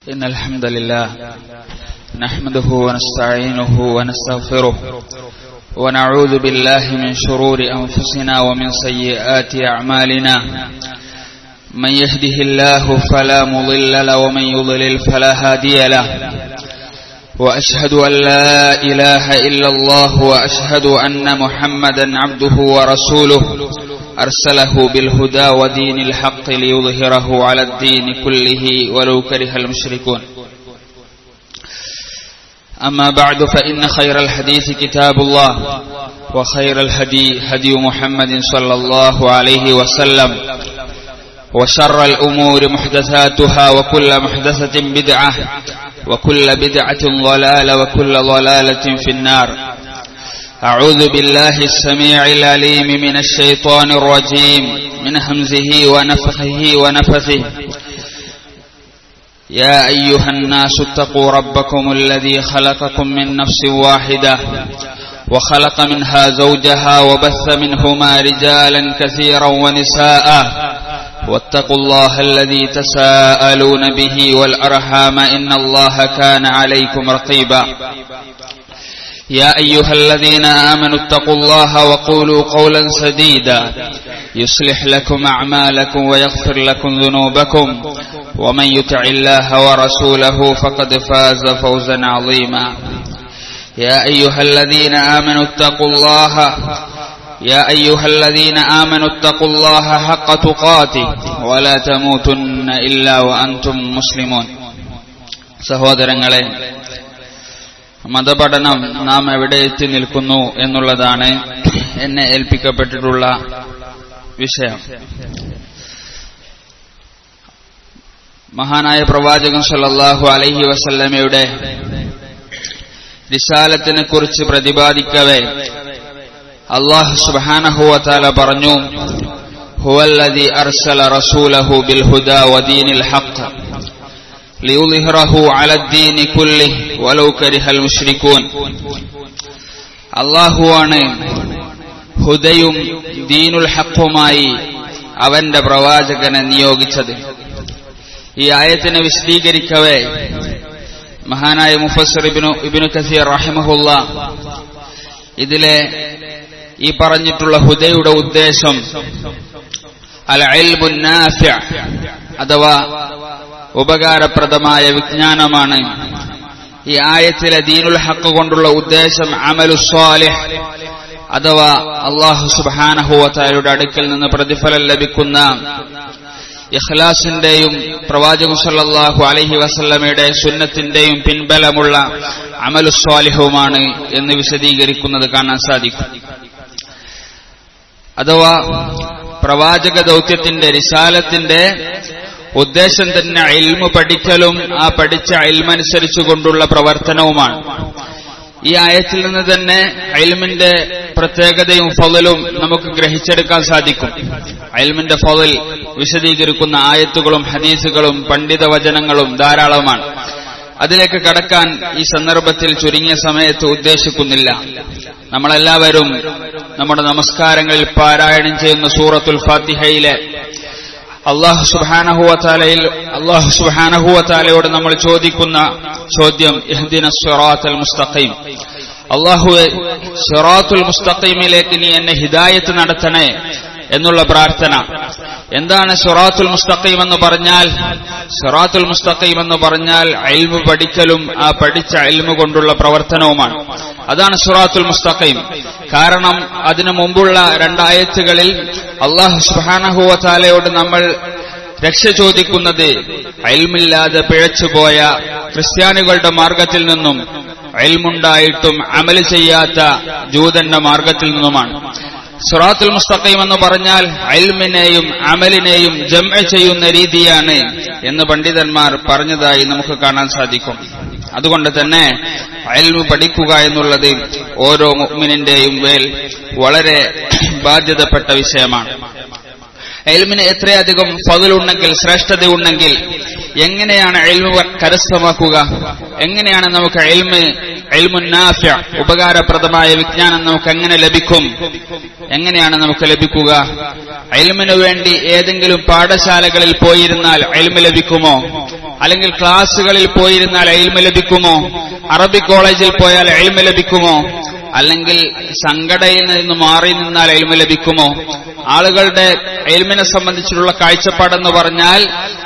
إن الحمد لله نحمده ونستعينه ونستغفره ونعوذ بالله من شرور أنفسنا ومن سيئات أعمالنا من يهده الله فلا مضل له ومن يضلل فلا هادي له وأشهد أن لا إله إلا الله وأشهد أن محمدا عبده ورسوله أرسله بالهدى ودين الحق ليظهره على الدين كله ولو كره المشركون أما بعد فإن خير الحديث كتاب الله وخير الهدي هدي محمد صلى الله عليه وسلم وشر الأمور محدثاتها وكل محدثة بدعة وكل بدعة ضلالة وكل ضلالة في النار أعوذ بالله السميع العليم من الشيطان الرجيم من همزه ونفخه ونفثه يا أيها الناس اتقوا ربكم الذي خلقكم من نفس واحدة وخلق منها زوجها وبث منهما رجالا كثيرا ونساء واتقوا الله الذي تساءلون به والأرحام إن الله كان عليكم رقيبا يا أيها الذين آمنوا اتقوا الله وقولوا قولا سديدا يصلح لكم أعمالكم ويغفر لكم ذنوبكم ومن يطع الله ورسوله فقد فاز فوزا عظيما يا أيها الذين آمنوا اتقوا الله يا أيها الذين آمنوا اتقوا الله حق تقاته ولا تموتن إلا وأنتم مسلمون സഹോദരങ്ങളെ മതപഠനം നാം എവിടെ എത്തി നിൽക്കുന്നു എന്നുള്ളതാണ് എന്നെ ഏൽപ്പിക്കപ്പെട്ടിട്ടുള്ള വിഷയം മഹാനായ പ്രവാചകൻ സല്ലല്ലാഹു അലൈഹി വസല്ലമയുടെ റിസാലത്തിനെ കുറിച്ച് പ്രതിപാദിക്കവേ അള്ളാഹു സുബാനഹുവല പറഞ്ഞു ഹുവല്ലദി അർസല റസൂലഹു ബിൽ ഹുദാ വദീനിൽ ഹഖ് ലിയുളിഹറഹു അലദ്ദീനി കുല്ലിഹ് വലൗ കരിഹൽ മുശ്രിക്കൂൻ അള്ളാഹുവാണ് ഹുദയും ദീനുൽ ഹഖുമായി അവന്റെ പ്രവാചകനെ നിയോഗിച്ചത് ഈ ആയത്തിനെ വിശദീകരിക്കവേ മഹാനായ മുഫസർ ഇബിനു ഇബിനു കസീർ റഹിമഹുല്ല ഇതിലെ ഈ പറഞ്ഞിട്ടുള്ള ഹുദയുടെ ഉദ്ദേശം അൽ അൽബുന്നാഫ്യ അഥവാ ഉപകാരപ്രദമായ വിജ്ഞാനമാണ് ഈ ആയത്തിലെ ദീനുൽ ഹക്ക് കൊണ്ടുള്ള ഉദ്ദേശം അമലു സ്വാലിഹ് അഥവാ അള്ളാഹു സുബാനഹുവത്തായുടെ അടുക്കൽ നിന്ന് പ്രതിഫലം ലഭിക്കുന്ന ഇഖ്ലാസിന്റെയും പ്രവാചകൻ സല്ലല്ലാഹു അലൈഹി വസല്ലമയുടെ സുന്നത്തിന്റെയും പിൻബലമുള്ള അമലു സ്വാലിഹവുമാണ് എന്ന് വിശദീകരിക്കുന്നത് കാണാൻ സാധിക്കും അഥവാ പ്രവാചക ദൗത്യത്തിന്റെ റിസാലത്തിന്റെ ഉദ്ദേശം തന്നെ ഇൽമു പഠിക്കലും ആ പഠിച്ച ഇൽമനുസരിച്ചുകൊണ്ടുള്ള പ്രവർത്തനവുമാണ് ഈ ആയത്തിൽ നിന്ന് തന്നെ അയൽമിന്റെ പ്രത്യേകതയും ഫതലും നമുക്ക് ഗ്രഹിച്ചെടുക്കാൻ സാധിക്കും അയൽമിന്റെ ഫതൽ വിശദീകരിക്കുന്ന ആയത്തുകളും ഹദീസുകളും പണ്ഡിത വചനങ്ങളും ധാരാളമാണ് അതിലേക്ക് കടക്കാൻ ഈ സന്ദർഭത്തിൽ ചുരുങ്ങിയ സമയത്ത് ഉദ്ദേശിക്കുന്നില്ല നമ്മളെല്ലാവരും നമ്മുടെ നമസ്കാരങ്ങളിൽ പാരായണം ചെയ്യുന്ന സൂറത്തുൽ ഫാത്തിഹയിലെ അള്ളാഹു സുബാനഹുവത്താലയിൽ അള്ളാഹു സുബാനഹുവത്താലയോട് നമ്മൾ ചോദിക്കുന്ന ചോദ്യം ഇഹ്ദിന സ്വറാത്തൽ മുസ്തഖീം അള്ളാഹുവെ സ്വറാത്തുൽ മുസ്തഖീമിലേക്ക് നീ എന്നെ ഹിദായത്ത് നടത്തണേ എന്നുള്ള പ്രാർത്ഥന എന്താണ് സുറാത്തുൽ മുസ്തഖീം എന്ന് പറഞ്ഞാൽ സുറാത്തുൽ മുസ്തഖീം എന്ന് പറഞ്ഞാൽ അൽമു പഠിക്കലും ആ പഠിച്ച അൽമു കൊണ്ടുള്ള പ്രവർത്തനവുമാണ് അതാണ് സുറാത്തുൽ മുസ്തഖീം കാരണം അതിനു മുമ്പുള്ള രണ്ടായത്തുകളിൽ അള്ളാഹു സുബാനഹുവത്താലയോട് നമ്മൾ രക്ഷ ചോദിക്കുന്നത് അയൽമില്ലാതെ പിഴച്ചുപോയ ക്രിസ്ത്യാനികളുടെ മാർഗത്തിൽ നിന്നും അയൽമുണ്ടായിട്ടും അമല് ചെയ്യാത്ത ജൂതന്റെ മാർഗത്തിൽ നിന്നുമാണ് സുറാത്തുൽ മുസ്തഖീം എന്ന് പറഞ്ഞാൽ അൽമിനെയും അമലിനെയും ജമ ചെയ്യുന്ന രീതിയാണ് എന്ന് പണ്ഡിതന്മാർ പറഞ്ഞതായി നമുക്ക് കാണാൻ സാധിക്കും അതുകൊണ്ട് തന്നെ അയൽമു പഠിക്കുക എന്നുള്ളത് ഓരോ മുഅ്മിനിന്റെയും മേൽ വളരെ ബാധ്യതപ്പെട്ട വിഷയമാണ് എൽമിന് എത്രയധികം ഫതിലുണ്ടെങ്കിൽ ശ്രേഷ്ഠതയുണ്ടെങ്കിൽ എങ്ങനെയാണ് എൽമു കരസ്ഥമാക്കുക എങ്ങനെയാണ് നമുക്ക് എൽമ് എൽമുന്നാഫ്യ ഉപകാരപ്രദമായ വിജ്ഞാനം നമുക്ക് എങ്ങനെ ലഭിക്കും എങ്ങനെയാണ് നമുക്ക് ലഭിക്കുക എൽമിനു വേണ്ടി ഏതെങ്കിലും പാഠശാലകളിൽ പോയിരുന്നാൽ എൽമ് ലഭിക്കുമോ അല്ലെങ്കിൽ ക്ലാസ്സുകളിൽ പോയിരുന്നാൽ എൽമ ലഭിക്കുമോ അറബി കോളേജിൽ പോയാൽ എൽമ ലഭിക്കുമോ അല്ലെങ്കിൽ സംഘടയിൽ നിന്ന് മാറി നിന്നാൽ എൽമ ലഭിക്കുമോ ആളുകളുടെ എൽമിനെ സംബന്ധിച്ചിട്ടുള്ള കാഴ്ചപ്പാടെന്ന് പറഞ്ഞാൽ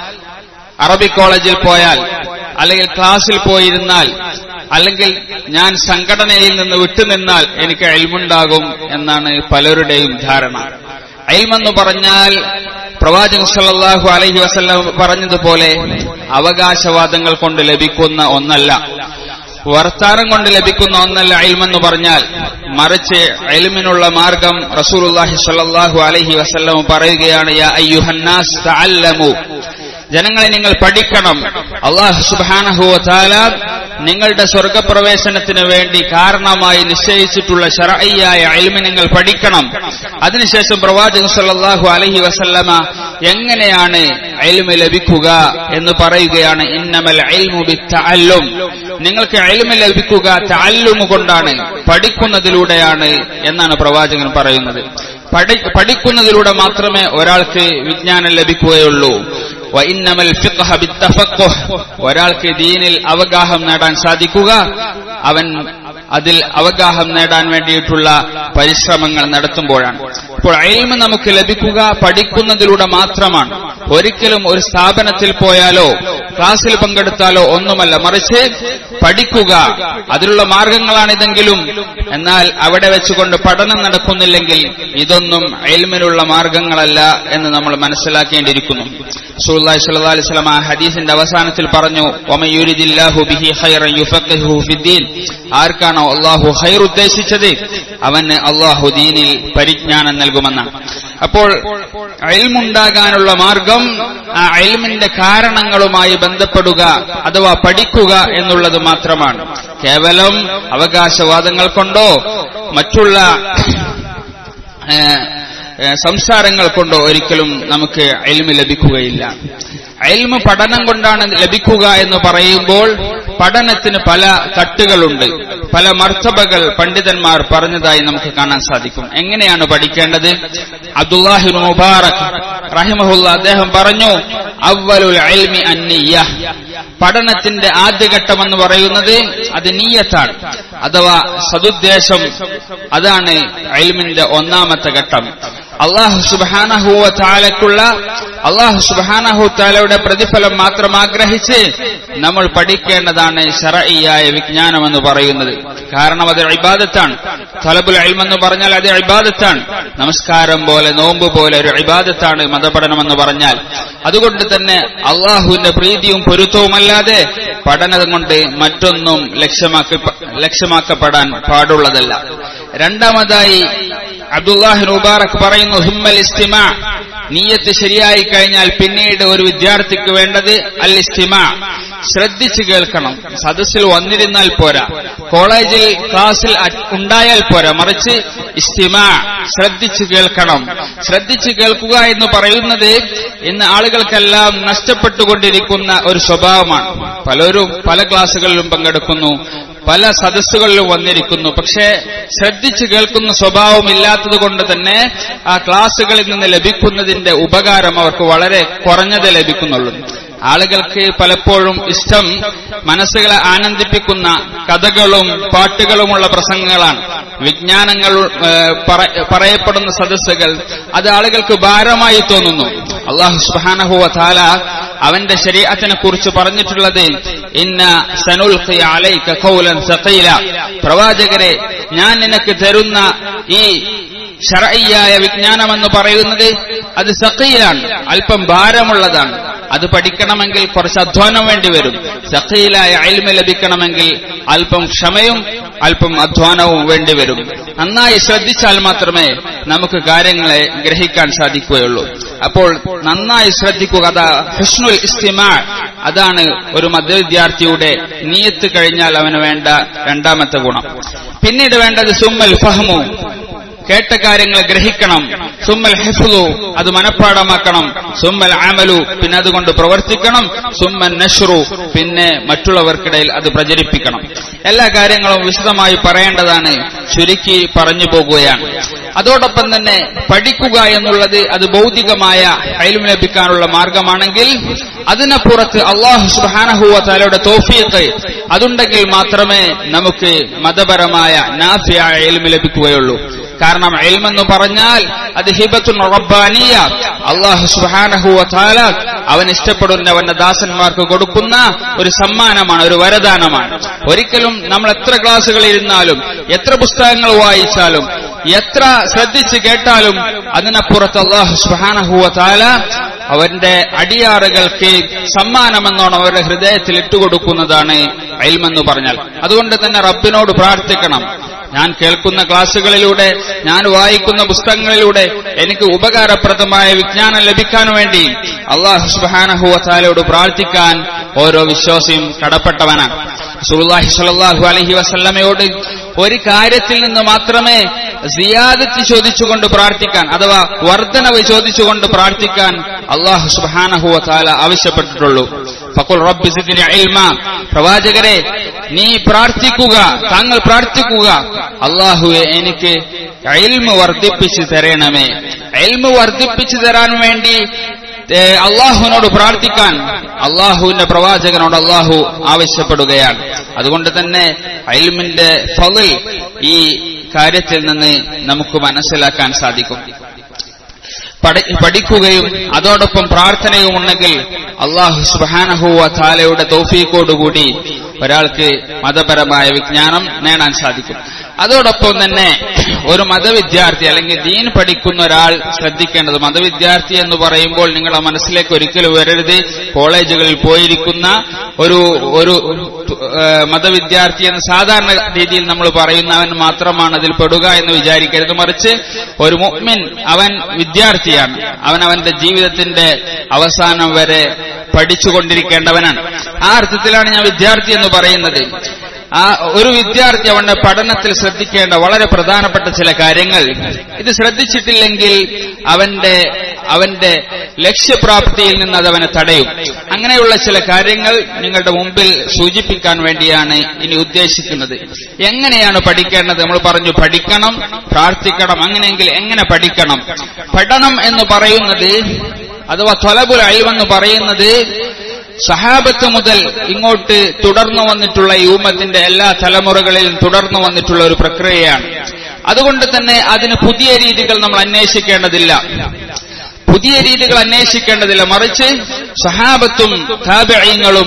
അറബി കോളേജിൽ പോയാൽ അല്ലെങ്കിൽ ക്ലാസ്സിൽ പോയിരുന്നാൽ അല്ലെങ്കിൽ ഞാൻ സംഘടനയിൽ നിന്ന് വിട്ടുനിന്നാൽ എനിക്ക് എൽമുണ്ടാകും എന്നാണ് പലരുടെയും ധാരണ എൽമെന്ന് പറഞ്ഞാൽ പ്രവാചകൻ സല്ലല്ലാഹു അലൈഹി വസല്ലം പറഞ്ഞതുപോലെ അവകാശവാദങ്ങൾ കൊണ്ട് ലഭിക്കുന്ന ഒന്നല്ല വർത്താനം കൊണ്ട് ലഭിക്കുന്ന ഒന്നല്ല എൽമെന്ന് പറഞ്ഞാൽ മറിച്ച് എൽമിനുള്ള മാർഗം റസൂലുള്ളാഹി സ്വല്ലല്ലാഹു അലൈഹി വസല്ലം പറയുകയാണ് യാ അയ്യുഹന്നാസ് തഅല്ലമു ജനങ്ങളെ നിങ്ങൾ പഠിക്കണം അള്ളാഹു സുബാനഹുവ താല നിങ്ങളുടെ സ്വർഗപ്രവേശനത്തിന് വേണ്ടി കാരണമായി നിശ്ചയിച്ചിട്ടുള്ള ഷറയ്യായ അൽമി നിങ്ങൾ പഠിക്കണം അതിനുശേഷം പ്രവാചകൻ സല്ലല്ലാഹു അലൈഹി വസല്ലമ എങ്ങനെയാണ് അൽമ ലഭിക്കുക എന്ന് പറയുകയാണ് ഇന്നമൽ അൽമു ബിത്തഅല്ലും നിങ്ങൾക്ക് അൽമ ലഭിക്കുക തഅല്ലുമു കൊണ്ടാണ് പഠിക്കുന്നതിലൂടെയാണ് എന്നാണ് പ്രവാചകൻ പറയുന്നത് പഠി- പഠിക്കുന്നതിലൂടെ മാത്രമേ ഒരാൾക്ക് വിജ്ഞാനം ലഭിക്കുകയുള്ളൂ വഇന്നമൽ ഫിഖ്ഹ ബിത്തഫഖുഹ് ഒരാൾക്ക് ദീനിൽ അവഗാഹം നേടാൻ സാധിക്കുക അവൻ അതിൽ അവഗാഹം നേടാൻ വേണ്ടിയിട്ടുള്ള പരിശ്രമങ്ങൾ നടത്തുമ്പോഴാണ് അപ്പോൾ അയിൽമ നമുക്ക് ലഭിക്കുക പഠിക്കുന്നതിലൂടെ മാത്രമാണ് ഒരിക്കലും ഒരു സ്ഥാപനത്തിൽ പോയാലോ ക്ലാസ്സിൽ പങ്കെടുത്താലോ ഒന്നുമല്ല മറിച്ച് പഠിക്കുക അതിലുള്ള മാർഗങ്ങളാണിതെങ്കിലും എന്നാൽ അവിടെ വെച്ചുകൊണ്ട് പഠനം നടക്കുന്നില്ലെങ്കിൽ ഇതൊന്നും അയൽമിനുള്ള മാർഗങ്ങളല്ല എന്ന് നമ്മൾ മനസ്സിലാക്കേണ്ടിയിരിക്കുന്നു റസൂലുള്ളാഹി സ്വല്ലല്ലാഹു അലൈഹി വസല്ലം ആ ഹദീസിന്റെ അവസാനത്തിൽ പറഞ്ഞു വമയുരിദില്ലാഹു ബിഹി ഖൈറൻ യുഫഖിഹു ഫിദ്ദീൻ ആർക്കാണോ അള്ളാഹു ഖൈർ ഉദ്ദേശിച്ചത് അവന് അള്ളാഹു ദീനിൽ പരിജ്ഞാനം നൽകുമെന്നാണ് അപ്പോൾ അയൽമുണ്ടാകാനുള്ള മാർഗം ആ അയൽമിന്റെ കാരണങ്ങളുമായി ബന്ധപ്പെടുക അഥവാ പഠിക്കുക എന്നുള്ളത് മാത്രമാണ് കേവലം അവകാശവാദങ്ങൾ കൊണ്ടോ മറ്റുള്ള ഏഹ്, ഏഹ്, സംസാരങ്ങൾ കൊണ്ടോ ഒരിക്കലും നമുക്ക് അയൽമ് ലഭിക്കുകയില്ല അയൽമ് പഠനം കൊണ്ടാണ് ലഭിക്കുക എന്ന് പറയുമ്പോൾ പഠനത്തിന് പല തട്ടുകളുണ്ട് പല മർത്തബകൾ പണ്ഡിതന്മാർ പറഞ്ഞതായി നമുക്ക് കാണാൻ സാധിക്കും എങ്ങനെയാണ് പഠിക്കേണ്ടത് അബ്ദുല്ലാഹിബ് മുബാറക് റഹിമഹുല്ല അദ്ദേഹം പറഞ്ഞു അവലുൽ അൽമി അന്നിയ്യ പഠനത്തിന്റെ ആദ്യഘട്ടം എന്ന് പറയുന്നത് അത് നീയത്താണ് അഥവാ സതുദ്ദേശം അതാണ് അൽമിന്റെ ഒന്നാമത്തെ ഘട്ടം അള്ളാഹു സുബാനഹുവ താലക്കുള്ള അള്ളാഹു സുബാനഹു താലയുടെ പ്രതിഫലം മാത്രം ആഗ്രഹിച്ച് നമ്മൾ പഠിക്കേണ്ടതാണ് ഷറഇയായ വിജ്ഞാനം എന്ന് പറയുന്നത് കാരണം അത് ഇബാദത്താണ് തലബുൽ അൽമെന്ന് പറഞ്ഞാൽ അത് ഇബാദത്താണ് നമസ്കാരം പോലെ നോമ്പ് പോലെ ഒരു ഇബാദത്താണ് മതപഠനം എന്ന് പറഞ്ഞാൽ അതുകൊണ്ട് തന്നെ അള്ളാഹുവിന്റെ പ്രീതിയും പൊരുത്തവുമല്ലാതെ പഠനം കൊണ്ട് മറ്റൊന്നും ലക്ഷ്യമാക്കി ലക്ഷ്യമാക്കപ്പെടാൻ പാടുള്ളതല്ല രണ്ടാമതായി അബ്ദുല്ലാഹി മുബാറക് പറയുന്നു ഹിമ്മൽ ഇസ്തിമാ നീയത്ത് ശരിയായി കഴിഞ്ഞാൽ പിന്നീട് ഒരു വിദ്യാർത്ഥിക്ക് വേണ്ടത് അൽ ഇസ്തിമാ ശ്രദ്ധിച്ചു കേൾക്കണം സദസ്സിൽ വന്നിരുന്നാൽ പോരാ കോളേജിൽ ക്ലാസ്സിൽ അ- ഉണ്ടായാൽ പോരാ മറിച്ച് ഇസ്തിമാ ശ്രദ്ധിച്ചു കേൾക്കണം ശ്രദ്ധിച്ചു കേൾക്കുക എന്ന് പറയുന്നത് ഇന്ന് ആളുകൾക്കെല്ലാം നഷ്ടപ്പെട്ടുകൊണ്ടിരിക്കുന്ന ഒരു സ്വഭാവമാണ് പലരും പല ക്ലാസ്സുകളിലും പങ്കെടുക്കുന്നു പല സദസ്സുകളിലും വന്നിരിക്കുന്നു പക്ഷേ ശ്രദ്ധിച്ചു കേൾക്കുന്ന സ്വഭാവം ഇല്ലാത്തത് കൊണ്ട് തന്നെ ആ ക്ലാസ്സുകളിൽ നിന്ന് ലഭിക്കുന്നതിന്റെ ഉപകാരം അവർക്ക് വളരെ കുറഞ്ഞതേ ലഭിക്കുന്നുള്ളൂ ആളുകൾക്ക് പലപ്പോഴും ഇഷ്ടം മനസ്സുകളെ ആനന്ദിപ്പിക്കുന്ന കഥകളും പാട്ടുകളുമുള്ള പ്രസംഗങ്ങളാണ് വിജ്ഞാനങ്ങൾ ഏഹ്, പറ- പറയപ്പെടുന്ന സദസ്സുകൾ അത് ആളുകൾക്ക് ഭാരമായി തോന്നുന്നു അള്ളാഹു സുബാനഹുവ താല അവന്റെ ശരീരത്തിനെ കുറിച്ച് പറഞ്ഞിട്ടുള്ളത് ഇന്ന സനുൽഖി അലൈക ഖൗലൻ സഖീല പ്രവാചകരെ ഞാൻ നിനക്ക് തരുന്ന ഈ ഷറയ്യായ വിജ്ഞാനമെന്ന് പറയുന്നത് അത് സഖീലാണ് അല്പം ഭാരമുള്ളതാണ് അത് പഠിക്കണമെങ്കിൽ കുറച്ച് അധ്വാനം വേണ്ടി വരും സഖീലായ അൽമ ലഭിക്കണമെങ്കിൽ അല്പം ക്ഷമയും അല്പം അധ്വാനവും വേണ്ടി വരും നന്നായി ശ്രദ്ധിച്ചാൽ മാത്രമേ നമുക്ക് കാര്യങ്ങളെ ഗ്രഹിക്കാൻ സാധിക്കുകയുള്ളൂ അപ്പോൾ നന്നായി ശ്രദ്ധിക്കുക അതാ ഹുസ്നുൽ ഇസ്തിമാ അതാണ് ഒരു മധ്യവിദ്യാർത്ഥിയുടെ നീയത്ത് കഴിഞ്ഞാൽ അവന് വേണ്ട രണ്ടാമത്തെ ഗുണം പിന്നീട് വേണ്ടത് സുമ്മൽ ഫഹ്മു കേട്ട കാര്യങ്ങൾ ഗ്രഹിക്കണം സുമ്മൽ ഹിഫ്ലു അത് മനഃപ്പാടമാക്കണം സുമ്മൽ അമലു പിന്നെ അതുകൊണ്ട് പ്രവർത്തിക്കണം സുമ്മൻ നഷ്റു പിന്നെ മറ്റുള്ളവർക്കിടയിൽ അത് പ്രചരിപ്പിക്കണം എല്ലാ കാര്യങ്ങളും വിശദമായി പറയേണ്ടതാണ് ചുരുക്കി പറഞ്ഞു പോകുകയാണ് അതോടൊപ്പം തന്നെ പഠിക്കുക എന്നുള്ളത് അത് ഭൗതികമായ അയലും ലഭിക്കാനുള്ള മാർഗമാണെങ്കിൽ അതിനപ്പുറത്ത് അള്ളാഹു സുബാനഹുവ താലയുടെ തോഫിയത്ത് അതുണ്ടെങ്കിൽ മാത്രമേ നമുക്ക് മതപരമായ നാഫിയായ എൽമ ലഭിക്കുകയുള്ളൂ കാരണം എൽമെന്ന് പറഞ്ഞാൽ അത് ഹിബത്തുൻ റബ്ബാനിയ അള്ളാഹു സുബാനഹുവ താല അവൻ ഇഷ്ടപ്പെടുന്ന അവന്റെ ദാസന്മാർക്ക് കൊടുക്കുന്ന ഒരു സമ്മാനമാണ് ഒരു വരദാനമാണ് ഒരിക്കലും നമ്മൾ എത്ര ക്ലാസ്സുകൾ ഇരുന്നാലും എത്ര പുസ്തകങ്ങൾ വായിച്ചാലും എത്ര ശ്രദ്ധിച്ച് കേട്ടാലും അതിനപ്പുറത്ത് അള്ളാഹു സുബാനഹുവ താല അവന്റെ അടിയാറുകൾക്ക് സമ്മാനമെന്നോണം അവരുടെ ഹൃദയത്തിൽ ഇട്ടുകൊടുക്കുന്നതാണ് അയൽമെന്ന് പറഞ്ഞാൽ അതുകൊണ്ട് തന്നെ റബ്ബിനോട് പ്രാർത്ഥിക്കണം ഞാൻ കേൾക്കുന്ന ക്ലാസ്സുകളിലൂടെ ഞാൻ വായിക്കുന്ന പുസ്തകങ്ങളിലൂടെ എനിക്ക് ഉപകാരപ്രദമായ വിജ്ഞാനം ലഭിക്കാൻ വേണ്ടി അള്ളാഹു സുബാനഹുവ താലയോട് പ്രാർത്ഥിക്കാൻ ഓരോ വിശ്വാസിയും കടപ്പെട്ടവനാണ് സുറുല്ലാഹി സ്വല്ലല്ലാഹു അലൈഹി വസല്ലമയോട് ഒരു കാര്യത്തിൽ നിന്ന് മാത്രമേ സിയാദത്ത് ചോദിച്ചുകൊണ്ട് പ്രാർത്ഥിക്കാൻ അഥവാ വർധനവ് ചോദിച്ചുകൊണ്ട് പ്രാർത്ഥിക്കാൻ അള്ളാഹു സുബാനഹുവ താല ആവശ്യപ്പെട്ടിട്ടുള്ളൂ ഫക്കുൽ റബ്ബി സിദ്ദിനി ഇൽമ പ്രവാചകരെ നീ പ്രാർത്ഥിക്കുക താങ്കൾ പ്രാർത്ഥിക്കുക അള്ളാഹുവെ എനിക്ക് ഇൽമ വർദ്ധിപ്പിച്ചു തരണമേ ഇൽമ വർദ്ധിപ്പിച്ചു തരാൻ വേണ്ടി അള്ളാഹുവിനോട് പ്രാർത്ഥിക്കാൻ അള്ളാഹുവിന്റെ പ്രവാചകനോട് അള്ളാഹു ആവശ്യപ്പെടുകയാണ് അതുകൊണ്ട് തന്നെ അയൽമിന്റെ ഫലിൽ ഈ കാര്യത്തിൽ നിന്ന് നമുക്ക് മനസ്സിലാക്കാൻ സാധിക്കും പഠിക്കുകയും അതോടൊപ്പം പ്രാർത്ഥനയും ഉണ്ടെങ്കിൽ അള്ളാഹു സുബാനഹുവ താലയുടെ തോഫീക്കോടുകൂടി ഒരാൾക്ക് മതപരമായ വിജ്ഞാനം നേടാൻ സാധിക്കും അതോടൊപ്പം തന്നെ ഒരു മതവിദ്യാർത്ഥി അല്ലെങ്കിൽ ദീൻ പഠിക്കുന്ന ഒരാൾ ശ്രദ്ധിക്കേണ്ടത് മതവിദ്യാർത്ഥി എന്ന് പറയുമ്പോൾ നിങ്ങളുടെ മനസ്സിലേക്ക് ഒരിക്കലും വരരുത് കോളേജുകളിൽ പോയിരിക്കുന്ന ഒരു ഒരു മതവിദ്യാർത്ഥി എന്ന് സാധാരണ രീതിയിൽ നമ്മൾ പറയുന്നവൻ മാത്രമാണ് അതിൽ പെടുക എന്ന് വിചാരിക്കരുത് മറിച്ച് ഒരു മുഅ്മിൻ അവൻ വിദ്യാർത്ഥിയാണ് അവൻ അവന്റെ ജീവിതത്തിന്റെ അവസാനം വരെ പഠിച്ചുകൊണ്ടിരിക്കേണ്ടവനാണ് ആ അർത്ഥത്തിലാണ് ഞാൻ വിദ്യാർത്ഥി എന്ന് പറയുന്നത് ആ ഒരു വിദ്യാർത്ഥി അവന്റെ പഠനത്തിൽ ശ്രദ്ധിക്കേണ്ട വളരെ പ്രധാനപ്പെട്ട ചില കാര്യങ്ങൾ ഇത് ശ്രദ്ധിച്ചിട്ടില്ലെങ്കിൽ അവന്റെ അവന്റെ ലക്ഷ്യപ്രാപ്തിയിൽ നിന്ന് അത് അവനെ തടയും അങ്ങനെയുള്ള ചില കാര്യങ്ങൾ നിങ്ങളുടെ മുമ്പിൽ സൂചിപ്പിക്കാൻ വേണ്ടിയാണ് ഇനി ഉദ്ദേശിക്കുന്നത് എങ്ങനെയാണ് പഠിക്കേണ്ടത് നമ്മൾ പറഞ്ഞു പഠിക്കണം പ്രാർത്ഥിക്കണം അങ്ങനെയെങ്കിൽ എങ്ങനെ പഠിക്കണം പഠനം എന്ന് പറയുന്നത് അഥവാ തൊലബുൽ അഴിവെന്ന് പറയുന്നത് സഹാബത്ത് മുതൽ ഇങ്ങോട്ട് തുടർന്നു വന്നിട്ടുള്ള ഈ ഉമ്മത്തിന്റെ എല്ലാ തലമുറകളിലും തുടർന്നു വന്നിട്ടുള്ള ഒരു പ്രക്രിയയാണ് അതുകൊണ്ട് തന്നെ അതിന് പുതിയ രീതികൾ നമ്മൾ അന്വേഷിക്കേണ്ടതില്ല പുതിയ രീതികൾ അന്വേഷിക്കേണ്ടതില്ല മറിച്ച് സഹാബത്തും താബിയങ്ങളും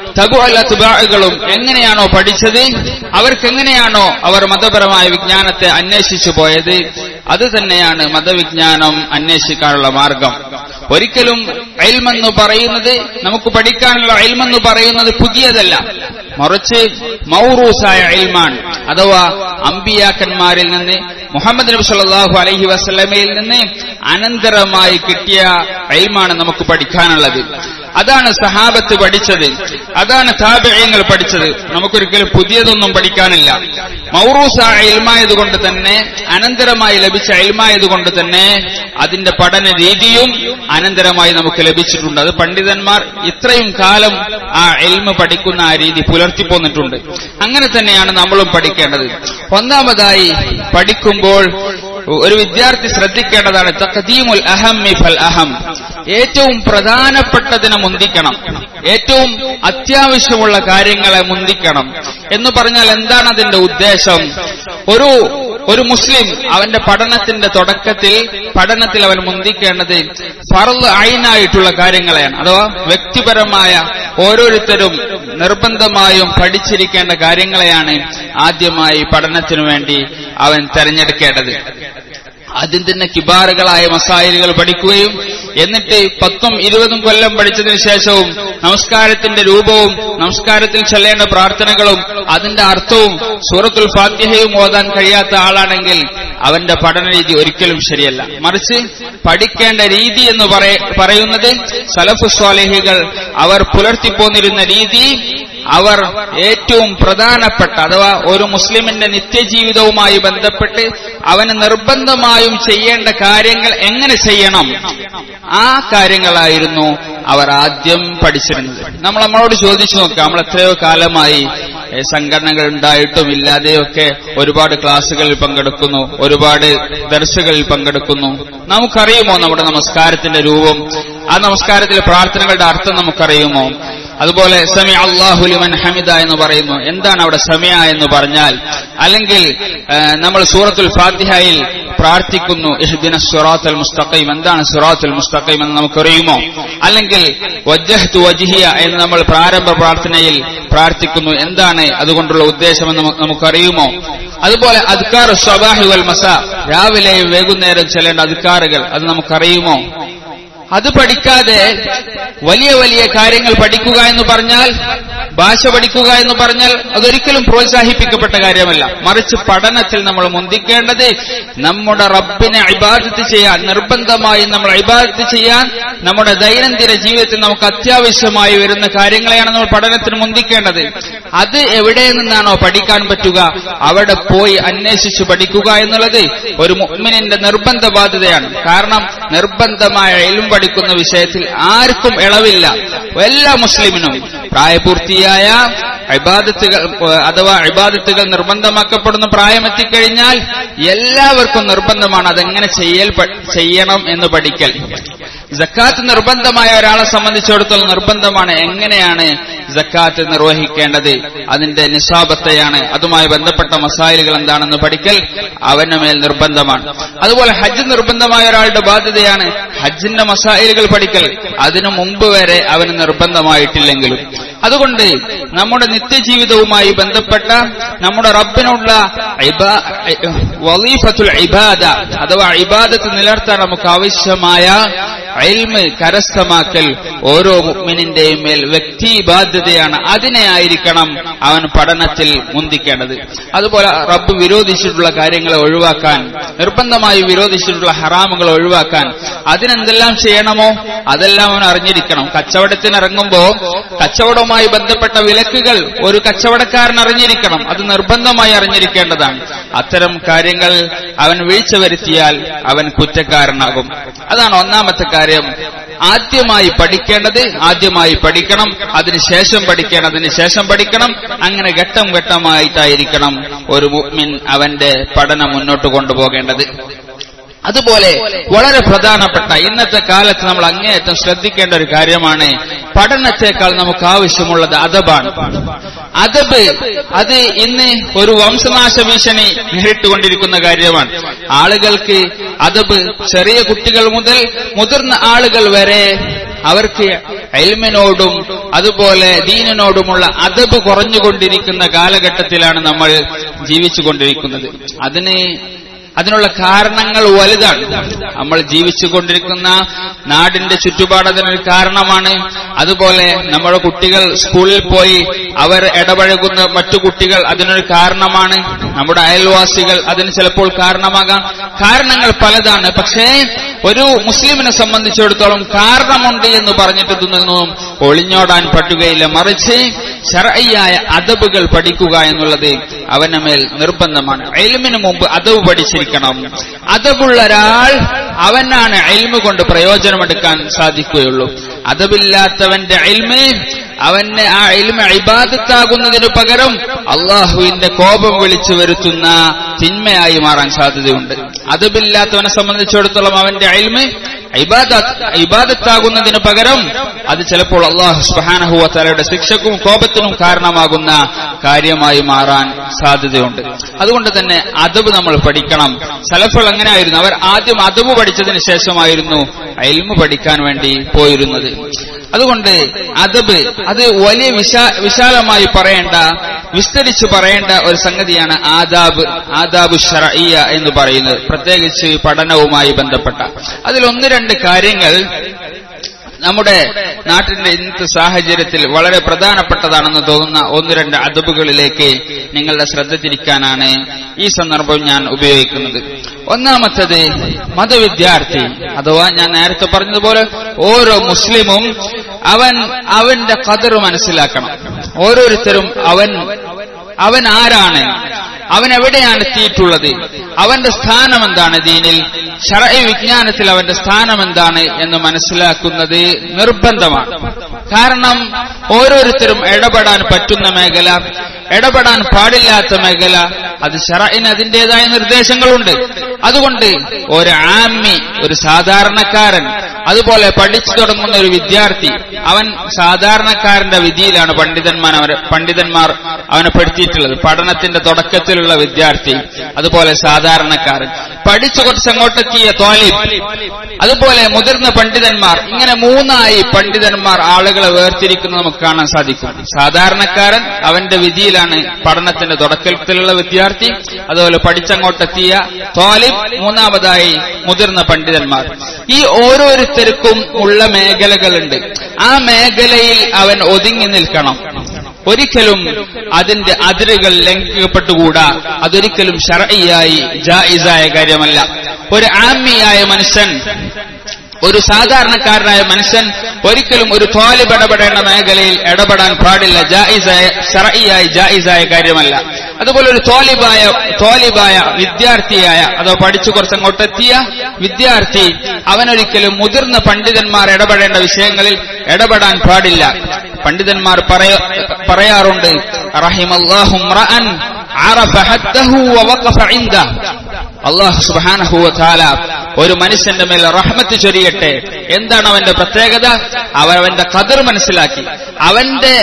തബുഅലും എങ്ങനെയാണോ പഠിച്ചത് അവർക്ക് എങ്ങനെയാണോ അവർ മതപരമായ വിജ്ഞാനത്തെ അന്വേഷിച്ചു പോയത് അത് തന്നെയാണ് മതവിജ്ഞാനം അന്വേഷിക്കാനുള്ള മാർഗം ഒരിക്കലും അയൽമെന്ന് പറയുന്നത് നമുക്ക് പഠിക്കാനുള്ള അയൽമെന്ന് പറയുന്നത് പുതിയതല്ല മറിച്ച് മൗറൂസായ അയൽമാൻ അഥവാ അമ്പിയാക്കന്മാരിൽ നിന്ന് മുഹമ്മദ് നബി സല്ലല്ലാഹു അലൈഹി വസല്ലമയിൽ നിന്ന് അനന്തരമായി കിട്ടിയ അയൽമാണ് നമുക്ക് പഠിക്കാനുള്ളത് അതാണ് സഹാബത്ത് പഠിച്ചത് അതാണ് താപയങ്ങൾ പഠിച്ചത് നമുക്കൊരിക്കലും പുതിയതൊന്നും പഠിക്കാനില്ല മൗറൂസ ഇൽമായതുകൊണ്ട് തന്നെ അനന്തരമായി ലഭിച്ച ഇൽമായതുകൊണ്ട് തന്നെ അതിന്റെ പഠന രീതിയും അനന്തരമായി നമുക്ക് ലഭിച്ചിട്ടുണ്ട് അത് പണ്ഡിതന്മാർ ഇത്രയും കാലം ആ എൽമ പഠിക്കുന്ന ആ രീതി പുലർത്തിപ്പോന്നിട്ടുണ്ട് അങ്ങനെ തന്നെയാണ് നമ്മളും പഠിക്കേണ്ടത് ഒന്നാമതായി പഠിക്കുമ്പോൾ ഒരു വിദ്യാർത്ഥി ശ്രദ്ധിക്കേണ്ടതാണ് തഖദീമുൽ അഹമ്മി ഫൽ അഹം ഏറ്റവും പ്രധാനപ്പെട്ടതിനെ മുന്തിക്കണം ഏറ്റവും അത്യാവശ്യമുള്ള കാര്യങ്ങളെ മുന്തിക്കണം എന്ന് പറഞ്ഞാൽ എന്താണ് അതിന്റെ ഉദ്ദേശം ഒരു ഒരു മുസ്ലിം അവന്റെ പഠനത്തിന്റെ തുടക്കത്തിൽ പഠനത്തിൽ അവൻ മുന്തിക്കേണ്ടത് ഫറൽ അയിനായിട്ടുള്ള കാര്യങ്ങളെയാണ് അഥവാ വ്യക്തിപരമായ ഓരോരുത്തരും നിർബന്ധമായും പഠിച്ചിരിക്കേണ്ട കാര്യങ്ങളെയാണ് ആദ്യമായി പഠനത്തിനു വേണ്ടി അവൻ തെരഞ്ഞെടുക്കേണ്ടത് ആദ്യം തന്നെ കിബാറുകളായ മസായിലുകൾ പഠിക്കുകയും എന്നിട്ട് പത്തും ഇരുപതും കൊല്ലം പഠിച്ചതിന് ശേഷവും നമസ്കാരത്തിന്റെ രൂപവും നമസ്കാരത്തിൽ ചൊല്ലേണ്ട പ്രാർത്ഥനകളും അതിന്റെ അർത്ഥവും സൂറത്തുൽ ഫാത്തിഹയും ഓതാൻ കഴിയാത്ത ആളാണെങ്കിൽ അവന്റെ പഠന രീതി ഒരിക്കലും ശരിയല്ല മറിച്ച് പഠിക്കേണ്ട രീതി എന്ന് പറയുന്നത് സലഫു സ്വാലേഹികൾ അവർ പുലർത്തിപ്പോന്നിരുന്ന രീതി അവർ ഏറ്റവും പ്രധാനപ്പെട്ട അഥവാ ഒരു മുസ്ലിമിന്റെ നിത്യജീവിതവുമായി ബന്ധപ്പെട്ട് അവന് നിർബന്ധമായും ചെയ്യേണ്ട കാര്യങ്ങൾ എങ്ങനെ ചെയ്യണം ആ കാര്യങ്ങളായിരുന്നു അവർ ആദ്യം പഠിച്ചിരുന്നത് നമ്മൾ നമ്മളോട് ചോദിച്ചു നോക്കാം നമ്മൾ എത്രയോ കാലമായി ഏഹ്, സംഘടനകൾ ഉണ്ടായിട്ടും ഇല്ലാതെയൊക്കെ ഒരുപാട് ക്ലാസ്സുകളിൽ പങ്കെടുക്കുന്നു ഒരുപാട് ദർശകളിൽ പങ്കെടുക്കുന്നു നമുക്കറിയുമോ നമ്മുടെ നമസ്കാരത്തിന്റെ രൂപം ആ നമസ്കാരത്തിലെ പ്രാർത്ഥനകളുടെ അർത്ഥം നമുക്കറിയുമോ അതുപോലെ സമി അള്ളാഹു ലിമൻ ഹമിദ എന്ന് പറയുന്നു എന്താണ് അവിടെ സമയ എന്ന് പറഞ്ഞാൽ അല്ലെങ്കിൽ ഏഹ്, നമ്മൾ സൂറത്തുൽ ഫാത്തിഹയിൽ പ്രാർത്ഥിക്കുന്നു ഇഹ്ദിന സുറാത്തുൽ മുസ്തഖീം എന്താണ് സുറാത്തുൽ മുസ്തഖീം എന്ന് നമുക്കറിയുമോ അല്ലെങ്കിൽ വജ്ജഹ്തു വജ്ഹിയ എന്ന് നമ്മൾ പ്രാരംഭ പ്രാർത്ഥനയിൽ പ്രാർത്ഥിക്കുന്നു എന്താണ് അതുകൊണ്ടുള്ള ഉദ്ദേശമെന്ന് നമുക്ക് നമുക്കറിയുമോ അതുപോലെ അദ്കാർ സ്വബാഹി വൽ മസ രാവിലെയും വൈകുന്നേരം ചെല്ലേണ്ട അദ്കാറുകൾ അത് നമുക്കറിയുമോ അത് പഠിക്കാതെ വലിയ വലിയ കാര്യങ്ങൾ പഠിക്കുക എന്ന് പറഞ്ഞാൽ ഭാഷ പഠിക്കുക എന്ന് പറഞ്ഞാൽ അതൊരിക്കലും പ്രോത്സാഹിപ്പിക്കപ്പെട്ട കാര്യമല്ല മറിച്ച് പഠനത്തിൽ നമ്മൾ മുന്തിക്കേണ്ടത് നമ്മുടെ റബ്ബിനെ ഇബാദത്ത് ചെയ്യാൻ നിർബന്ധമായി നമ്മൾ ഇബാദത്ത് ചെയ്യാൻ നമ്മുടെ ദൈനംദിന ജീവിതത്തിൽ നമുക്ക് അത്യാവശ്യമായി വരുന്ന കാര്യങ്ങളെയാണ് നമ്മൾ പഠനത്തിന് മുന്തിക്കേണ്ടത് അത് എവിടെ നിന്നാണോ പഠിക്കാൻ പറ്റുക അവിടെ പോയി അന്വേഷിച്ച് പഠിക്കുക എന്നുള്ളത് ഒരു മുഅ്മിനിന്റെ നിർബന്ധ ബാധ്യതയാണ് കാരണം നിർബന്ധമായ എലും പഠിക്കുന്ന വിഷയത്തിൽ ആർക്കും ഇളവില്ല എല്ലാ മുസ്ലിമിനും പ്രായപൂർത്തിയായ ഇബാദത്തുകൾ അഥവാ ഇബാദത്തുകൾ നിർബന്ധമാക്കപ്പെടുന്ന പ്രായമെത്തിക്കഴിഞ്ഞാൽ എല്ലാവർക്കും നിർബന്ധമാണ് അതെങ്ങനെ ചെയ്യൽ പ- ചെയ്യണം എന്ന് പഠിക്കൽ ജക്കാത്ത് നിർബന്ധമായ ഒരാളെ സംബന്ധിച്ചിടത്തോളം നിർബന്ധമാണ് എങ്ങനെയാണ് ജക്കാത്ത് നിർവഹിക്കേണ്ടത് അതിന്റെ നിസാബത്തെയാണ് അതുമായി ബന്ധപ്പെട്ട മസായിലുകൾ എന്താണെന്ന് പഠിക്കൽ അവന് മേൽ നിർബന്ധമാണ് അതുപോലെ ഹജ്ജ് നിർബന്ധമായ ഒരാളുടെ ബാധ്യതയാണ് ഹജ്ജിന്റെ മസായിലുകൾ പഠിക്കൽ അതിനു മുമ്പ് വരെ അവന് നിർബന്ധമായിട്ടില്ലെങ്കിലും അതുകൊണ്ട് നമ്മുടെ നിത്യജീവിതവുമായി ബന്ധപ്പെട്ട നമ്മുടെ റബ്ബിനുള്ള ഇബാ- വലീഫത്തുൽ ഇബാദ അഥവാ ഇബാദത്ത് നിലനിർത്താൻ നമുക്ക് ആവശ്യമായ ഇൽമ് കരസ്ഥമാക്കൽ ഓരോ മുഅ്മിനിന്റെയും മേൽ വ്യക്തി ബാധ്യതയാണ് അതിനെ ആയിരിക്കണം അവൻ പഠനത്തിൽ മുന്തിക്കേണ്ടത് അതുപോലെ റബ്ബ് വിരോധിച്ചിട്ടുള്ള കാര്യങ്ങളെ ഒഴിവാക്കാൻ നിർബന്ധമായി വിരോധിച്ചിട്ടുള്ള ഹറാമുകൾ ഒഴിവാക്കാൻ അതിനെന്തെല്ലാം ചെയ്യണമോ അതെല്ലാം അവൻ അറിഞ്ഞിരിക്കണം കച്ചവടത്തിന് ഇറങ്ങുമ്പോ കച്ചവടവുമായി ബന്ധപ്പെട്ട വിലക്കുകൾ ഒരു കച്ചവടക്കാരൻ അറിഞ്ഞിരിക്കണം അത് നിർബന്ധമായി അറിഞ്ഞിരിക്കേണ്ടതാണ് അത്തരം കാര്യങ്ങൾ അവൻ വീഴ്ച വരുത്തിയാൽ അവൻ കുറ്റക്കാരനാകും അതാണ് ഒന്നാമത്തെ കാര്യം ആദ്യമായി പഠിക്കേണ്ടത് ആദ്യമായി പഠിക്കണം അതിനുശേഷം പഠിക്കേണ്ടതിന് ശേഷം പഠിക്കണം അങ്ങനെ ഘട്ടം ഘട്ടമായിട്ടായിരിക്കണം ഒരു മുഅ്മിൻ അവന്റെ പഠനം മുന്നോട്ട് കൊണ്ടുപോകേണ്ടത് അതുപോലെ വളരെ പ്രധാനപ്പെട്ട ഇന്നത്തെ കാലത്ത് നമ്മൾ അങ്ങേയറ്റം ശ്രദ്ധിക്കേണ്ട ഒരു കാര്യമാണ് പഠനത്തെക്കാൾ നമുക്ക് ആവശ്യമുള്ളത് അദബാണ് അദബ് അത് ഇന്ന് ഒരു വംശനാശ ഭീഷണി നേരിട്ടുകൊണ്ടിരിക്കുന്ന കാര്യമാണ് ആളുകൾക്ക് അദബ് ചെറിയ കുട്ടികൾ മുതൽ മുതിർന്ന ആളുകൾ വരെ അവർക്ക് എൽമിനോടും അതുപോലെ ദീനിനോടുമുള്ള അതബ് കുറഞ്ഞുകൊണ്ടിരിക്കുന്ന കാലഘട്ടത്തിലാണ് നമ്മൾ ജീവിച്ചുകൊണ്ടിരിക്കുന്നത് അതിന് അതിനുള്ള കാരണങ്ങൾ വലുതാണ് നമ്മൾ ജീവിച്ചുകൊണ്ടിരിക്കുന്ന നാടിന്റെ ചുറ്റുപാട് അതിനൊരു കാരണമാണ് അതുപോലെ നമ്മുടെ കുട്ടികൾ സ്കൂളിൽ പോയി അവർ ഇടപഴകുന്ന മറ്റു കുട്ടികൾ അതിനൊരു കാരണമാണ് നമ്മുടെ അയൽവാസികൾ അതിന് ചിലപ്പോൾ കാരണമാകാം കാരണങ്ങൾ പലതാണ് പക്ഷേ ഒരു മുസ്ലിമിനെ സംബന്ധിച്ചിടത്തോളം കാരണമുണ്ട് എന്ന് പറഞ്ഞിട്ട് ഇതൊന്നും ഒളിഞ്ഞോടാൻ പറ്റുകയില്ല മറിച്ച് ശരയ്യായ അതബുകൾ പഠിക്കുക എന്നുള്ളത് അവന്റെ മേൽ നിർബന്ധമാണ് എൽമിന് മുമ്പ് അതവ് പഠിച്ചിരിക്കണം അതവുള്ള ഒരാൾ അവനാണ് എൽമ് കൊണ്ട് പ്രയോജനമെടുക്കാൻ സാധിക്കുകയുള്ളൂ അതവില്ലാത്തവന്റെ എൽമ് അവന് ആ എൽമ ഇബാദത്താകുന്നതിനു പകരം അള്ളാഹുവിന്റെ കോപം വിളിച്ചു വരുത്തുന്ന തിന്മയായി മാറാൻ സാധ്യതയുണ്ട് അതബില്ലാത്തവനെ സംബന്ധിച്ചിടത്തോളം അവന്റെ എൽമ് ഇബാദത്താകുന്നതിന് പകരം അത് ചിലപ്പോൾ അള്ളാഹു സുബാനഹുവ തലയുടെ ശിക്ഷക്കും കോപത്തിനും കാരണമാകുന്ന കാര്യമായി മാറാൻ സാധ്യതയുണ്ട് അതുകൊണ്ട് തന്നെ അതബ് നമ്മൾ പഠിക്കണം സലഫുകൾ അങ്ങനെയായിരുന്നു അവർ ആദ്യം അതബ് പഠിച്ചതിന് ശേഷമായിരുന്നു എൽമ് പഠിക്കാൻ വേണ്ടി പോയിരുന്നത് അതുകൊണ്ട് അതബ് അത് വലിയ വിശാ വിശാലമായി പറയേണ്ട വിസ്തരിച്ചു പറയേണ്ട ഒരു സംഗതിയാണ് ആദാബ് ആദാബ് ഷറയ്യ എന്ന് പറയുന്നത് പ്രത്യേകിച്ച് പഠനവുമായി ബന്ധപ്പെട്ട അതിൽ ഒന്ന് രണ്ട് കാര്യങ്ങൾ നമ്മുടെ നാട്ടിന്റെ ഇന്നത്തെ സാഹചര്യത്തിൽ വളരെ പ്രധാനപ്പെട്ടതാണെന്ന് തോന്നുന്ന ഒന്ന് രണ്ട് അതബുകളിലേക്ക് നിങ്ങളുടെ ശ്രദ്ധ തിരിക്കാനാണ് ഈ സന്ദർഭം ഞാൻ ഉപയോഗിക്കുന്നത് ഒന്നാമത്തത് മതവിദ്യാർത്ഥി അഥവാ ഞാൻ നേരത്തെ പറഞ്ഞതുപോലെ ഓരോ മുസ്ലിമും അവൻ അവന്റെ കതറ് മനസ്സിലാക്കണം ഓരോരുത്തരും അവൻ അവൻ ആരാണ് അവൻ എവിടെയാണ് എത്തിയിട്ടുള്ളത് അവന്റെ സ്ഥാനം എന്താണ് ദീനിൽ ഷറൈ വിജ്ഞാനത്തിൽ അവന്റെ സ്ഥാനം എന്താണ് എന്ന് മനസ്സിലാക്കുന്നത് നിർബന്ധമാണ് കാരണം ഓരോരുത്തരും ഇടപെടാൻ പറ്റുന്ന മേഖല ഇടപെടാൻ പാടില്ലാത്ത മേഖല അത് ഷറയിന് അതിൻ്റെതായ നിർദ്ദേശങ്ങളുണ്ട് അതുകൊണ്ട് ഒരു ആമ്മി ഒരു സാധാരണക്കാരൻ അതുപോലെ പഠിച്ചു തുടങ്ങുന്ന ഒരു വിദ്യാർത്ഥി അവൻ സാധാരണക്കാരന്റെ വിധിയിലാണ് പണ്ഡിതന്മാർ അവരെ പണ്ഡിതന്മാർ അവനെ പെടുത്തിയിട്ടുള്ളത് പഠനത്തിന്റെ തുടക്കത്തിലുള്ള വിദ്യാർത്ഥി അതുപോലെ സാധാരണക്കാരൻ പഠിച്ചു കുറച്ചങ്ങോട്ടെത്തിയ തോലിബ് അതുപോലെ മുതിർന്ന പണ്ഡിതന്മാർ ഇങ്ങനെ മൂന്നായി പണ്ഡിതന്മാർ ആളുകളെ വേർതിരിക്കുന്നത് നമുക്ക് കാണാൻ സാധിക്കും സാധാരണക്കാരൻ അവന്റെ വിധിയിലാണ് പഠനത്തിന്റെ തുടക്കത്തിലുള്ള വിദ്യാർത്ഥി അതുപോലെ പഠിച്ചങ്ങോട്ടെത്തിയ തോലിബ് മൂന്നാമതായി മുതിർന്ന പണ്ഡിതന്മാർ ഈ ഓരോരുത്തർക്കും ഉള്ള മേഖലകളുണ്ട് ആ മേഖലയിൽ അവൻ ഒതുങ്ങി നിൽക്കണം ഒരിക്കലും അതിന്റെ അതിരുകൾ ലംഘിക്കപ്പെട്ടുകൂടാ അതൊരിക്കലും ഷറയായി ജായിസായ കാര്യമല്ല ഒരു ആമ്മിയായ മനുഷ്യൻ ഒരു സാധാരണക്കാരനായ മനുഷ്യൻ ഒരിക്കലും ഒരു തോലിബ് ഇടപെടേണ്ട മേഖലയിൽ ഇടപെടാൻ പാടില്ല ജായിസായ ഷറയായി ജായിസായ കാര്യമല്ല അതുപോലെ ഒരു തോലിബായ തോലിബായ വിദ്യാർത്ഥിയായ അതോ പഠിച്ചു കുറച്ചങ്ങോട്ടെത്തിയ വിദ്യാർത്ഥി അവനൊരിക്കലും മുതിർന്ന പണ്ഡിതന്മാർ ഇടപെടേണ്ട വിഷയങ്ങളിൽ ഇടപെടാൻ പാടില്ല പണ്ഡിതന്മാർ പറയാറുണ്ട് റഹിമല്ലാഹും അള്ളാഹു സുബാനഹുല ഒരു മനുഷ്യന്റെ മേൽ റഹ്മത്ത് ചൊരിയട്ടെ എന്താണ് അവന്റെ പ്രത്യേകത അവന്റെ കതിർ മനസ്സിലാക്കി അവന്റെ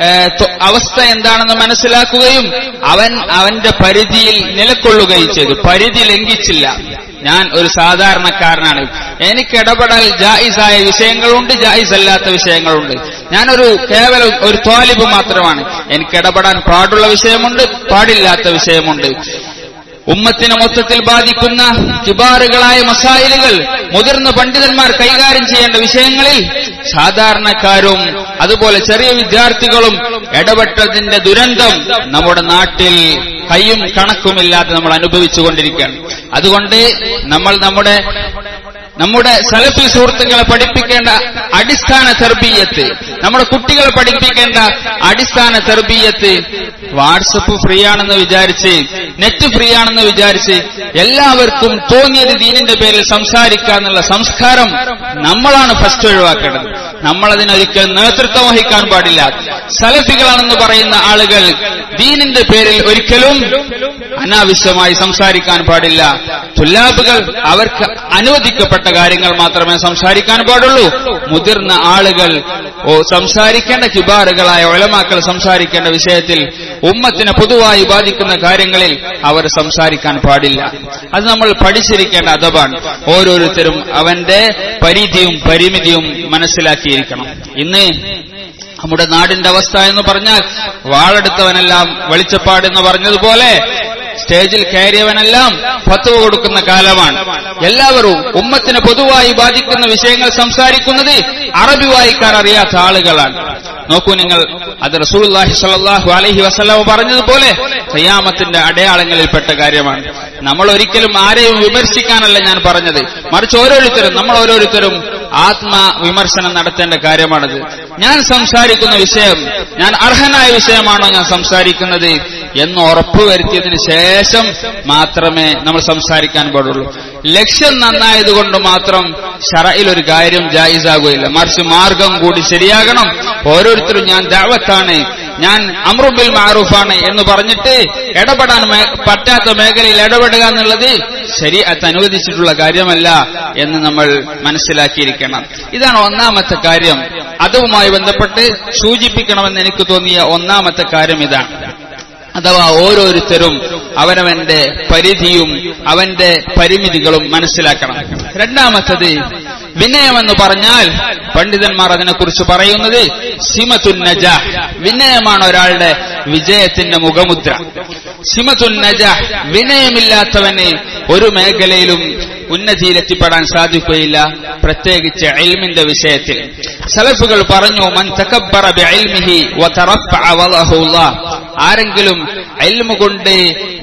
അവസ്ഥ എന്താണെന്ന് മനസ്സിലാക്കുകയും അവൻ അവന്റെ പരിധിയിൽ നിലക്കൊള്ളുകയും ചെയ്തു പരിധി ലംഘിച്ചില്ല ഞാൻ ഒരു സാധാരണക്കാരനാണ് എനിക്ക് ഇടപെടൽ ജായിസായ വിഷയങ്ങളുണ്ട് ജായിസ് അല്ലാത്ത വിഷയങ്ങളുണ്ട് ഞാനൊരു കേവലം ഒരു തോലിബ് മാത്രമാണ് എനിക്ക് ഇടപെടാൻ പാടുള്ള വിഷയമുണ്ട് പാടില്ലാത്ത വിഷയമുണ്ട് ഉമ്മത്തിനെ മൊത്തത്തിൽ ബാധിക്കുന്ന കിബാറുകളായ മസായിലുകൾ മുതിർന്ന പണ്ഡിതന്മാർ കൈകാര്യം ചെയ്യേണ്ട വിഷയങ്ങളിൽ സാധാരണക്കാരും അതുപോലെ ചെറിയ വിദ്യാർത്ഥികളും ഇടപെട്ടതിന്റെ ദുരന്തം നമ്മുടെ നാട്ടിൽ കയ്യും കണക്കുമില്ലാതെ നമ്മൾ അനുഭവിച്ചുകൊണ്ടിരിക്കുകയാണ് അതുകൊണ്ട് നമ്മൾ നമ്മുടെ നമ്മുടെ സലഫി സുഹൃത്തുക്കളെ പഠിപ്പിക്കേണ്ട അടിസ്ഥാന തെർബീയത്ത് നമ്മുടെ കുട്ടികളെ പഠിപ്പിക്കേണ്ട അടിസ്ഥാന തെർബീയത്ത് വാട്സപ്പ് ഫ്രീ ആണെന്ന് വിചാരിച്ച് നെറ്റ് ഫ്രീ ആണെന്ന് വിചാരിച്ച് എല്ലാവർക്കും തോന്നിയത് ദീനിന്റെ പേരിൽ സംസാരിക്കുക എന്നുള്ള സംസ്കാരം നമ്മളാണ് ഫസ്റ്റ് ഒഴിവാക്കേണ്ടത് നമ്മളതിനൊരിക്കൽ നേതൃത്വം വഹിക്കാൻ പാടില്ല സലഫികളാണെന്ന് പറയുന്ന ആളുകൾ ദീനിന്റെ പേരിൽ ഒരിക്കലും അനാവശ്യമായി സംസാരിക്കാൻ പാടില്ല തുല്ലാബുകൾ അവർക്ക് അനുവദിക്കപ്പെട്ട കാര്യങ്ങൾ മാത്രമേ സംസാരിക്കാൻ പാടുള്ളൂ മുതിർന്ന ആളുകൾ ഓ സംസാരിക്കേണ്ട കിബാറുകളായ ഒലമാക്കൾ സംസാരിക്കേണ്ട വിഷയത്തിൽ ഉമ്മത്തിനെ പൊതുവായി ബാധിക്കുന്ന കാര്യങ്ങളിൽ അവർ സംസാരിക്കാൻ പാടില്ല അത് നമ്മൾ പഠിച്ചിരിക്കേണ്ട അഥവാണ് ഓരോരുത്തരും അവന്റെ പരിധിയും പരിമിതിയും മനസ്സിലാക്കിയിരിക്കണം ഇന്ന് നമ്മുടെ നാടിന്റെ അവസ്ഥ എന്ന് പറഞ്ഞാൽ വാളെടുത്തവനെല്ലാം വെളിച്ചപ്പാട് എന്ന് പറഞ്ഞതുപോലെ സ്റ്റേജിൽ കയറിയവനെല്ലാം ഫത്വ കൊടുക്കുന്ന കാലമാണ് എല്ലാവരും ഉമ്മത്തിനെ പൊതുവായി ബാധിക്കുന്ന വിഷയങ്ങൾ സംസാരിക്കുന്നത് അറബി വായിക്കാൻ അറിയാത്ത ആളുകളാണ് നോക്കൂ നിങ്ങൾ അത് റസൂലുള്ളാഹി സ്വല്ലല്ലാഹു അലൈഹി വസല്ലം പറഞ്ഞതുപോലെ ഖിയാമത്തിന്റെ അടയാളങ്ങളിൽപ്പെട്ട കാര്യമാണ് നമ്മൾ ഒരിക്കലും ആരെയും വിമർശിക്കാനല്ല ഞാൻ പറഞ്ഞത് മറിച്ച് ഓരോരുത്തരും നമ്മൾ ഓരോരുത്തരും ആത്മ വിമർശനം നടത്തേണ്ട കാര്യമാണത് ഞാൻ സംസാരിക്കുന്ന വിഷയം ഞാൻ അർഹനായ വിഷയമാണോ ഞാൻ സംസാരിക്കുന്നത് എന്ന് ഉറപ്പുവരുത്തിയതിന് ശേഷം മാത്രമേ നമ്മൾ സംസാരിക്കാൻ പാടുള്ളൂ ലക്ഷ്യം നന്നായതുകൊണ്ട് മാത്രം ഷറയിൽ ഒരു കാര്യം ജായിസാകുകയില്ല മറിച്ച് മാർഗം കൂടി ശരിയാകണം ഓരോരുത്തരും ഞാൻ ദാവത്താണ് ഞാൻ അമ്രുബിൽ മാറൂഫാണ് എന്ന് പറഞ്ഞിട്ട് ഇടപെടാൻ പറ്റാത്ത മേഖലയിൽ ഇടപെടുക എന്നുള്ളത് ശരി അനുവദിച്ചിട്ടുള്ള കാര്യമല്ല എന്ന് നമ്മൾ മനസ്സിലാക്കിയിരിക്കണം ഇതാണ് ഒന്നാമത്തെ കാര്യം അതുമായി ബന്ധപ്പെട്ട് സൂചിപ്പിക്കണമെന്ന് എനിക്ക് തോന്നിയ ഒന്നാമത്തെ കാര്യം ഇതാണ് അഥവാ ഓരോരുത്തരും അവനവന്റെ പരിധിയും അവന്റെ പരിമിതികളും മനസ്സിലാക്കണം രണ്ടാമത്തത് വിനയമെന്ന് പറഞ്ഞാൽ പണ്ഡിതന്മാർ അതിനെക്കുറിച്ച് പറയുന്നത് സിമത്തുൻ നജ വിനയമാണ് ഒരാളുടെ വിജയത്തിന്റെ മുഖമുദ്ര സിമത്തുൻ നജ വിനയമില്ലാത്തവന് ഒരു മേഖലയിലും ഉന്നതിയിലെത്തിപ്പെടാൻ സാധിക്കുകയില്ല പ്രത്യേകിച്ച് എൽമിന്റെ വിഷയത്തിൽ സലഫുകൾ പറഞ്ഞു മൻ തകബ്ബറ ബിഇൽമിഹി വതറഫഅ വലഹു അല്ലാഹ് ആരെങ്കിലും എൽമ കൊണ്ട്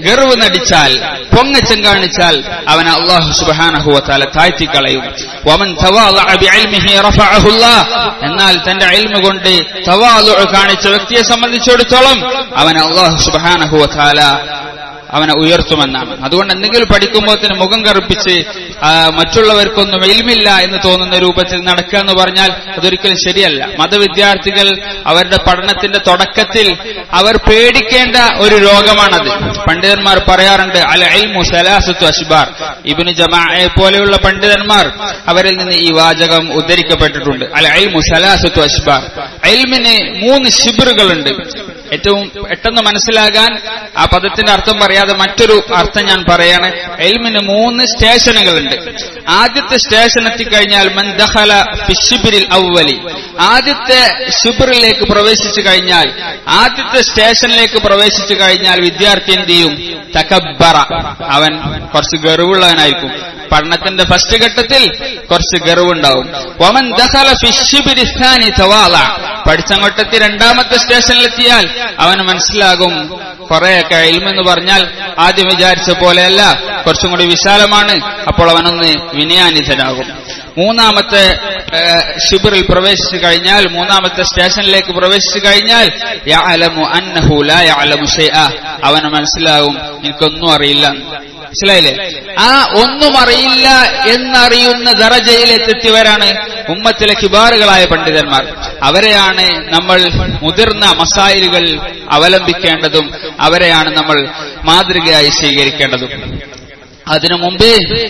ഗർവ് നടിച്ചാൽ പൊങ്ങച്ചം കാണിച്ചാൽ അവനെ അള്ളാഹു സുബാനഹുവത്താല താഴ്ത്തിക്കളയും വമൻ തവാളഅ ബിഇൽമിഹി റഫഅഹുല്ലാഹ് എന്നാൽ തന്റെ ഇൽമ കൊണ്ട് തവാളു കാണിച്ച വ്യക്തിയെ സംബന്ധിച്ചിടത്തോളം അവനെ അള്ളാഹു സുബാനഹുവത്താല അവനെ ഉയർത്തുമെന്നാണ് അതുകൊണ്ട് എന്തെങ്കിലും പഠിക്കുമ്പോൾ തന്നെ മുഖം കറുപ്പിച്ച് ആ, മറ്റുള്ളവർക്കൊന്നും ഇൽമില്ല എന്ന് തോന്നുന്ന രൂപത്തിൽ നടക്കുക എന്ന് പറഞ്ഞാൽ അതൊരിക്കലും ശരിയല്ല മതവിദ്യാർത്ഥികൾ അവരുടെ പഠനത്തിന്റെ തുടക്കത്തിൽ അവർ പേടിക്കേണ്ട ഒരു രോഗമാണത് പണ്ഡിതന്മാർ പറയാറുണ്ട് അൽ ഇൽമു സലാസത്തു അഷ്ബാർ ഇബിന് ജമാഅയെ പോലെയുള്ള പണ്ഡിതന്മാർ അവരിൽ നിന്ന് ഈ വാചകം ഉദ്ധരിക്കപ്പെട്ടിട്ടുണ്ട് അൽ ഇൽമു സലാസത്തു അഷ്ബാർ ഇൽമിന് മൂന്ന് ശിബിറുകളുണ്ട് ഏറ്റവും പെട്ടെന്ന് മനസ്സിലാകാൻ ആ പദത്തിന്റെ അർത്ഥം പറയാതെ മറ്റൊരു അർത്ഥം ഞാൻ പറയാണ് എൽമിന് മൂന്ന് സ്റ്റേഷനുകളുണ്ട് ആദ്യത്തെ സ്റ്റേഷൻ എത്തിക്കഴിഞ്ഞാൽ മൻ ദഖല ഫിഷിബിരിൽ അവലി ആദ്യത്തെ ഷിബിറിലേക്ക് പ്രവേശിച്ചു കഴിഞ്ഞാൽ ആദ്യത്തെ സ്റ്റേഷനിലേക്ക് പ്രവേശിച്ചു കഴിഞ്ഞാൽ വിദ്യാർത്ഥി എന്ത് ചെയ്യും തകബ്ബറ അവൻ കുറച്ച് ഗർവുള്ളവനായിരിക്കും പഠനത്തിന്റെ ഫസ്റ്റ് ഘട്ടത്തിൽ കുറച്ച് ഗർവുണ്ടാവും വമൻ ദഖല ഫിഷിബിരി സ്ഥാനി തവാള പഠിച്ചങ്ങോട്ടെത്തി രണ്ടാമത്തെ സ്റ്റേഷനിലെത്തിയാൽ അവന് മനസ്സിലാകും കുറെയൊക്കെ ഇൽമെന്ന് പറഞ്ഞാൽ ആദ്യം വിചാരിച്ച പോലെയല്ല കുറച്ചും കൂടി വിശാലമാണ് അപ്പോൾ അവനൊന്ന് വിനയാനിതനാകും മൂന്നാമത്തെ ഏഹ്, ശിബിറിൽ പ്രവേശിച്ചു കഴിഞ്ഞാൽ മൂന്നാമത്തെ സ്റ്റേഷനിലേക്ക് പ്രവേശിച്ചു കഴിഞ്ഞാൽ യഅലമു അന്നഹു ലാ യഅലമു ഷൈഅ അവന് മനസ്സിലാകും എനിക്കൊന്നും അറിയില്ല മനസ്സിലായില്ലേ ആ ഒന്നും അറിയില്ല എന്നറിയുന്ന ദറജയിലെത്തിയവരാണ് ഉമ്മത്തിലെ കിബാറുകളായ പണ്ഡിതന്മാർ അവരെയാണ് നമ്മൾ മുതിർന്ന മസായിലുകൾ അവലംബിക്കേണ്ടതും അവരെയാണ് നമ്മൾ മാതൃകയായി സ്വീകരിക്കേണ്ടതും അതിനു മുമ്പ്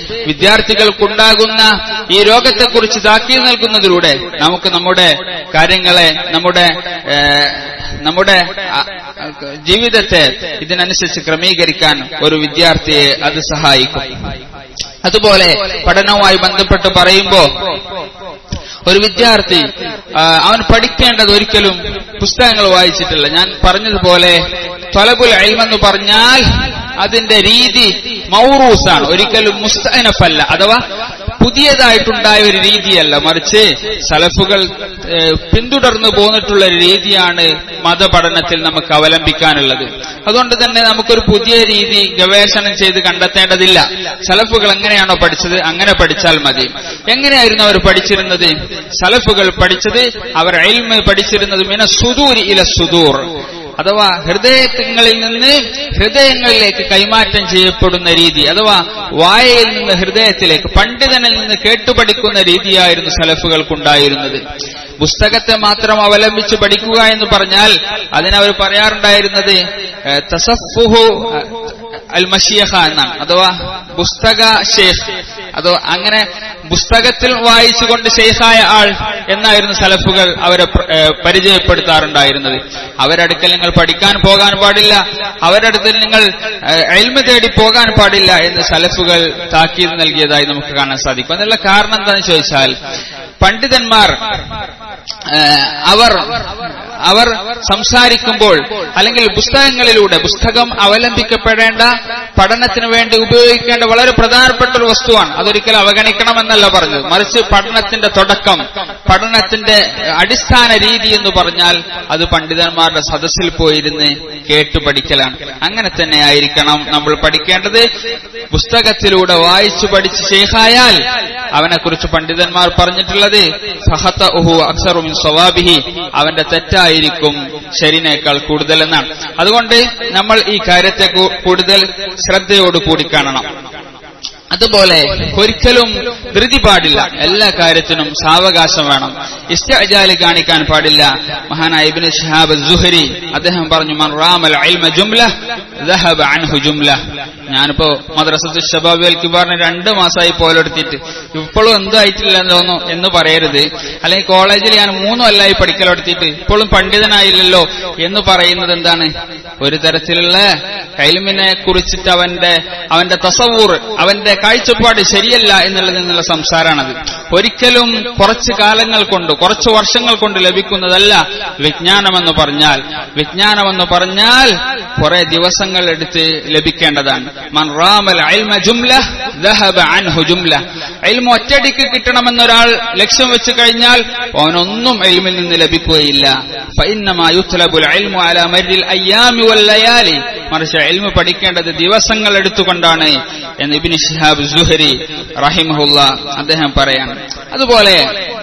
വിദ്യാർത്ഥികൾക്കുണ്ടാകുന്ന ഈ രോഗത്തെക്കുറിച്ച് താക്കീൽ നൽകുന്നതിലൂടെ നമുക്ക് നമ്മുടെ കാര്യങ്ങളെ നമ്മുടെ ഏഹ്, നമ്മുടെ അ- ജീവിതത്തെ ഇതിനനുസരിച്ച് ക്രമീകരിക്കാൻ ഒരു വിദ്യാർത്ഥിയെ അത് സഹായിക്കും അതുപോലെ പഠനവുമായി ബന്ധപ്പെട്ട് പറയുമ്പോ ഒരു വിദ്യാർത്ഥി ആ, അവൻ പഠിക്കേണ്ടത് ഒരിക്കലും പുസ്തകങ്ങൾ വായിച്ചിട്ടില്ല ഞാൻ പറഞ്ഞതുപോലെ തൊലബുൽ അൽമെന്ന് പറഞ്ഞാൽ അതിന്റെ രീതി മൗറൂസാണ് ഒരിക്കലും മുസ്തനഫല്ല അഥവാ പുതിയതായിട്ടുണ്ടായ ഒരു രീതിയല്ല മറിച്ച് സലഫുകൾ ഏഹ്, പിന്തുടർന്നു പോന്നിട്ടുള്ള ഒരു രീതിയാണ് മതപഠനത്തിൽ നമുക്ക് അവലംബിക്കാനുള്ളത് അതുകൊണ്ട് തന്നെ നമുക്കൊരു പുതിയ രീതി ഗവേഷണം ചെയ്ത് കണ്ടെത്തേണ്ടതില്ല സലഫുകൾ എങ്ങനെയാണോ പഠിച്ചത് അങ്ങനെ പഠിച്ചാൽ മതി എങ്ങനെയായിരുന്നു അവർ പഠിച്ചിരുന്നത് സലഫുകൾ പഠിച്ചത് അവർ എൽമ പഠിച്ചിരുന്നത് മിന സുദൂരി ഇല സുദൂർ അഥവാ ഹൃദയങ്ങളിൽ നിന്ന് ഹൃദയങ്ങളിലേക്ക് കൈമാറ്റം ചെയ്യപ്പെടുന്ന രീതി അഥവാ വായയിൽ നിന്ന് ഹൃദയത്തിലേക്ക് പണ്ഡിതനിൽ നിന്ന് കേട്ടുപഠിക്കുന്ന രീതിയായിരുന്നു സലഫുകൾക്കുണ്ടായിരുന്നത് പുസ്തകത്തെ മാത്രം അവലംബിച്ച് പഠിക്കുക എന്ന് പറഞ്ഞാൽ അതിനവർ പറയാറുണ്ടായിരുന്നത് ഏഹ്, തസഫുഹു അൽ മഷിയഹ എന്നാണ് അഥവാ പുസ്തക ഷേഖ് അതോ അങ്ങനെ പുസ്തകത്തിൽ വായിച്ചുകൊണ്ട് ഷെയ്ഖായ ആൾ എന്നായിരുന്നു സലഫുകൾ അവരെ പ്ര- ഏഹ് പരിചയപ്പെടുത്താറുണ്ടായിരുന്നത് അവരടുക്കൽ നിങ്ങൾ പഠിക്കാൻ പോകാൻ പാടില്ല അവരടുത്ത് നിങ്ങൾ എൽമ തേടി പോകാൻ പാടില്ല എന്ന് സലഫുകൾ താക്കീത് നൽകിയതായി നമുക്ക് കാണാൻ സാധിക്കും അതിനുള്ള കാരണം എന്താണെന്ന് ചോദിച്ചാൽ പണ്ഡിതന്മാർ ഏഹ്, അവർ അവർ സംസാരിക്കുമ്പോൾ അല്ലെങ്കിൽ പുസ്തകങ്ങളിലൂടെ പുസ്തകം അവലംബിക്കപ്പെടേണ്ട പഠനത്തിന് വേണ്ടി ഉപയോഗിക്കേണ്ട വളരെ പ്രധാനപ്പെട്ട ഒരു വസ്തുവാണ് അതൊരിക്കലും അവഗണിക്കണമെന്നല്ല പറഞ്ഞത് മറിച്ച് പഠനത്തിന്റെ തുടക്കം പഠനത്തിന്റെ അടിസ്ഥാന രീതി എന്ന് പറഞ്ഞാൽ അത് പണ്ഡിതന്മാരുടെ സദസ്സിൽ പോയിരുന്ന് കേട്ടു പഠിക്കലാണ് അങ്ങനെ തന്നെ ആയിരിക്കണം നമ്മൾ പഠിക്കേണ്ടത് പുസ്തകത്തിലൂടെ വായിച്ചു പഠിച്ച് ശേഖായാൽ അവനെക്കുറിച്ച് പണ്ഡിതന്മാർ പറഞ്ഞിട്ടുള്ളത് ഫഹത്ത ഉഹു അക്സറുമിൻ സ്വവാബിഹി അവന്റെ തെറ്റായിരിക്കും ശരിനേക്കാൾ കൂടുതലെന്നാണ് അതുകൊണ്ട് നമ്മൾ ഈ കാര്യത്തെ കൂ- കൂടുതൽ ശ്രദ്ധയോട് കൂടി കാണണം അതുപോലെ ഒരിക്കലും ധൃതി പാടില്ല എല്ലാ കാര്യത്തിനും സാവകാശം വേണം ഇസ്തഅജാലി കാണിക്കാൻ പാടില്ല മഹാനായ ഇബ്നു ഷിഹാബ് സുഹരി അദ്ദേഹം പറഞ്ഞു മൻ റാമൽ ഇൽമ ജുംല ദഹബ അൻഹു ജുംല ഞാനിപ്പോ മദ്രസത്ത് ഷബാബ് കിബാറിന് രണ്ട് മാസമായി പോലെടുത്തിട്ട് ഇപ്പോഴും എന്തും ആയിട്ടില്ല എന്ന് തോന്നുന്നു എന്ന് പറയരുത് അല്ലെങ്കിൽ കോളേജിൽ ഞാൻ മൂന്നും അല്ലായി പഠിക്കലെടുത്തിട്ട് ഇപ്പോഴും പണ്ഡിതനായില്ലല്ലോ എന്ന് പറയുന്നത് എന്താണ് ഒരു തരത്തിലുള്ള കൈൽമിനെ കുറിച്ചിട്ട് അവന്റെ അവന്റെ തസവൂർ അവന്റെ കാഴ്ചപ്പാട് ശരിയല്ല എന്നുള്ളതിൽ നിന്നുള്ള സംസാരമാണത് ഒരിക്കലും കുറച്ച് കാലങ്ങൾ കൊണ്ട് കുറച്ച് വർഷങ്ങൾ കൊണ്ട് ലഭിക്കുന്നതല്ല വിജ്ഞാനമെന്ന് പറഞ്ഞാൽ വിജ്ഞാനമെന്ന് പറഞ്ഞാൽ കുറെ ദിവസങ്ങൾ എടുത്ത് ലഭിക്കേണ്ടതാണ് മൻ റാമൽ ഇൽമ ജുംല ദഹബ അൻഹു ജുംല ഇൽമ ഒറ്റടിക്ക് കിട്ടണമെന്നൊരാൾ ലക്ഷ്യം വെച്ച് കഴിഞ്ഞാൽ അവനൊന്നും ഇൽമിൽ നിന്ന് ലഭിക്കുകയില്ല فإنما يطلب العلم على مر الأيام والليالي മറിച്ച് എൽമ പഠിക്കേണ്ടത് ദിവസങ്ങൾ എടുത്തുകൊണ്ടാണ് എന്ന് ഇബിൻ ഷിഹാബ് സുഹരി റഹിമഹുല്ല അദ്ദേഹം പറയാണ് അതുപോലെ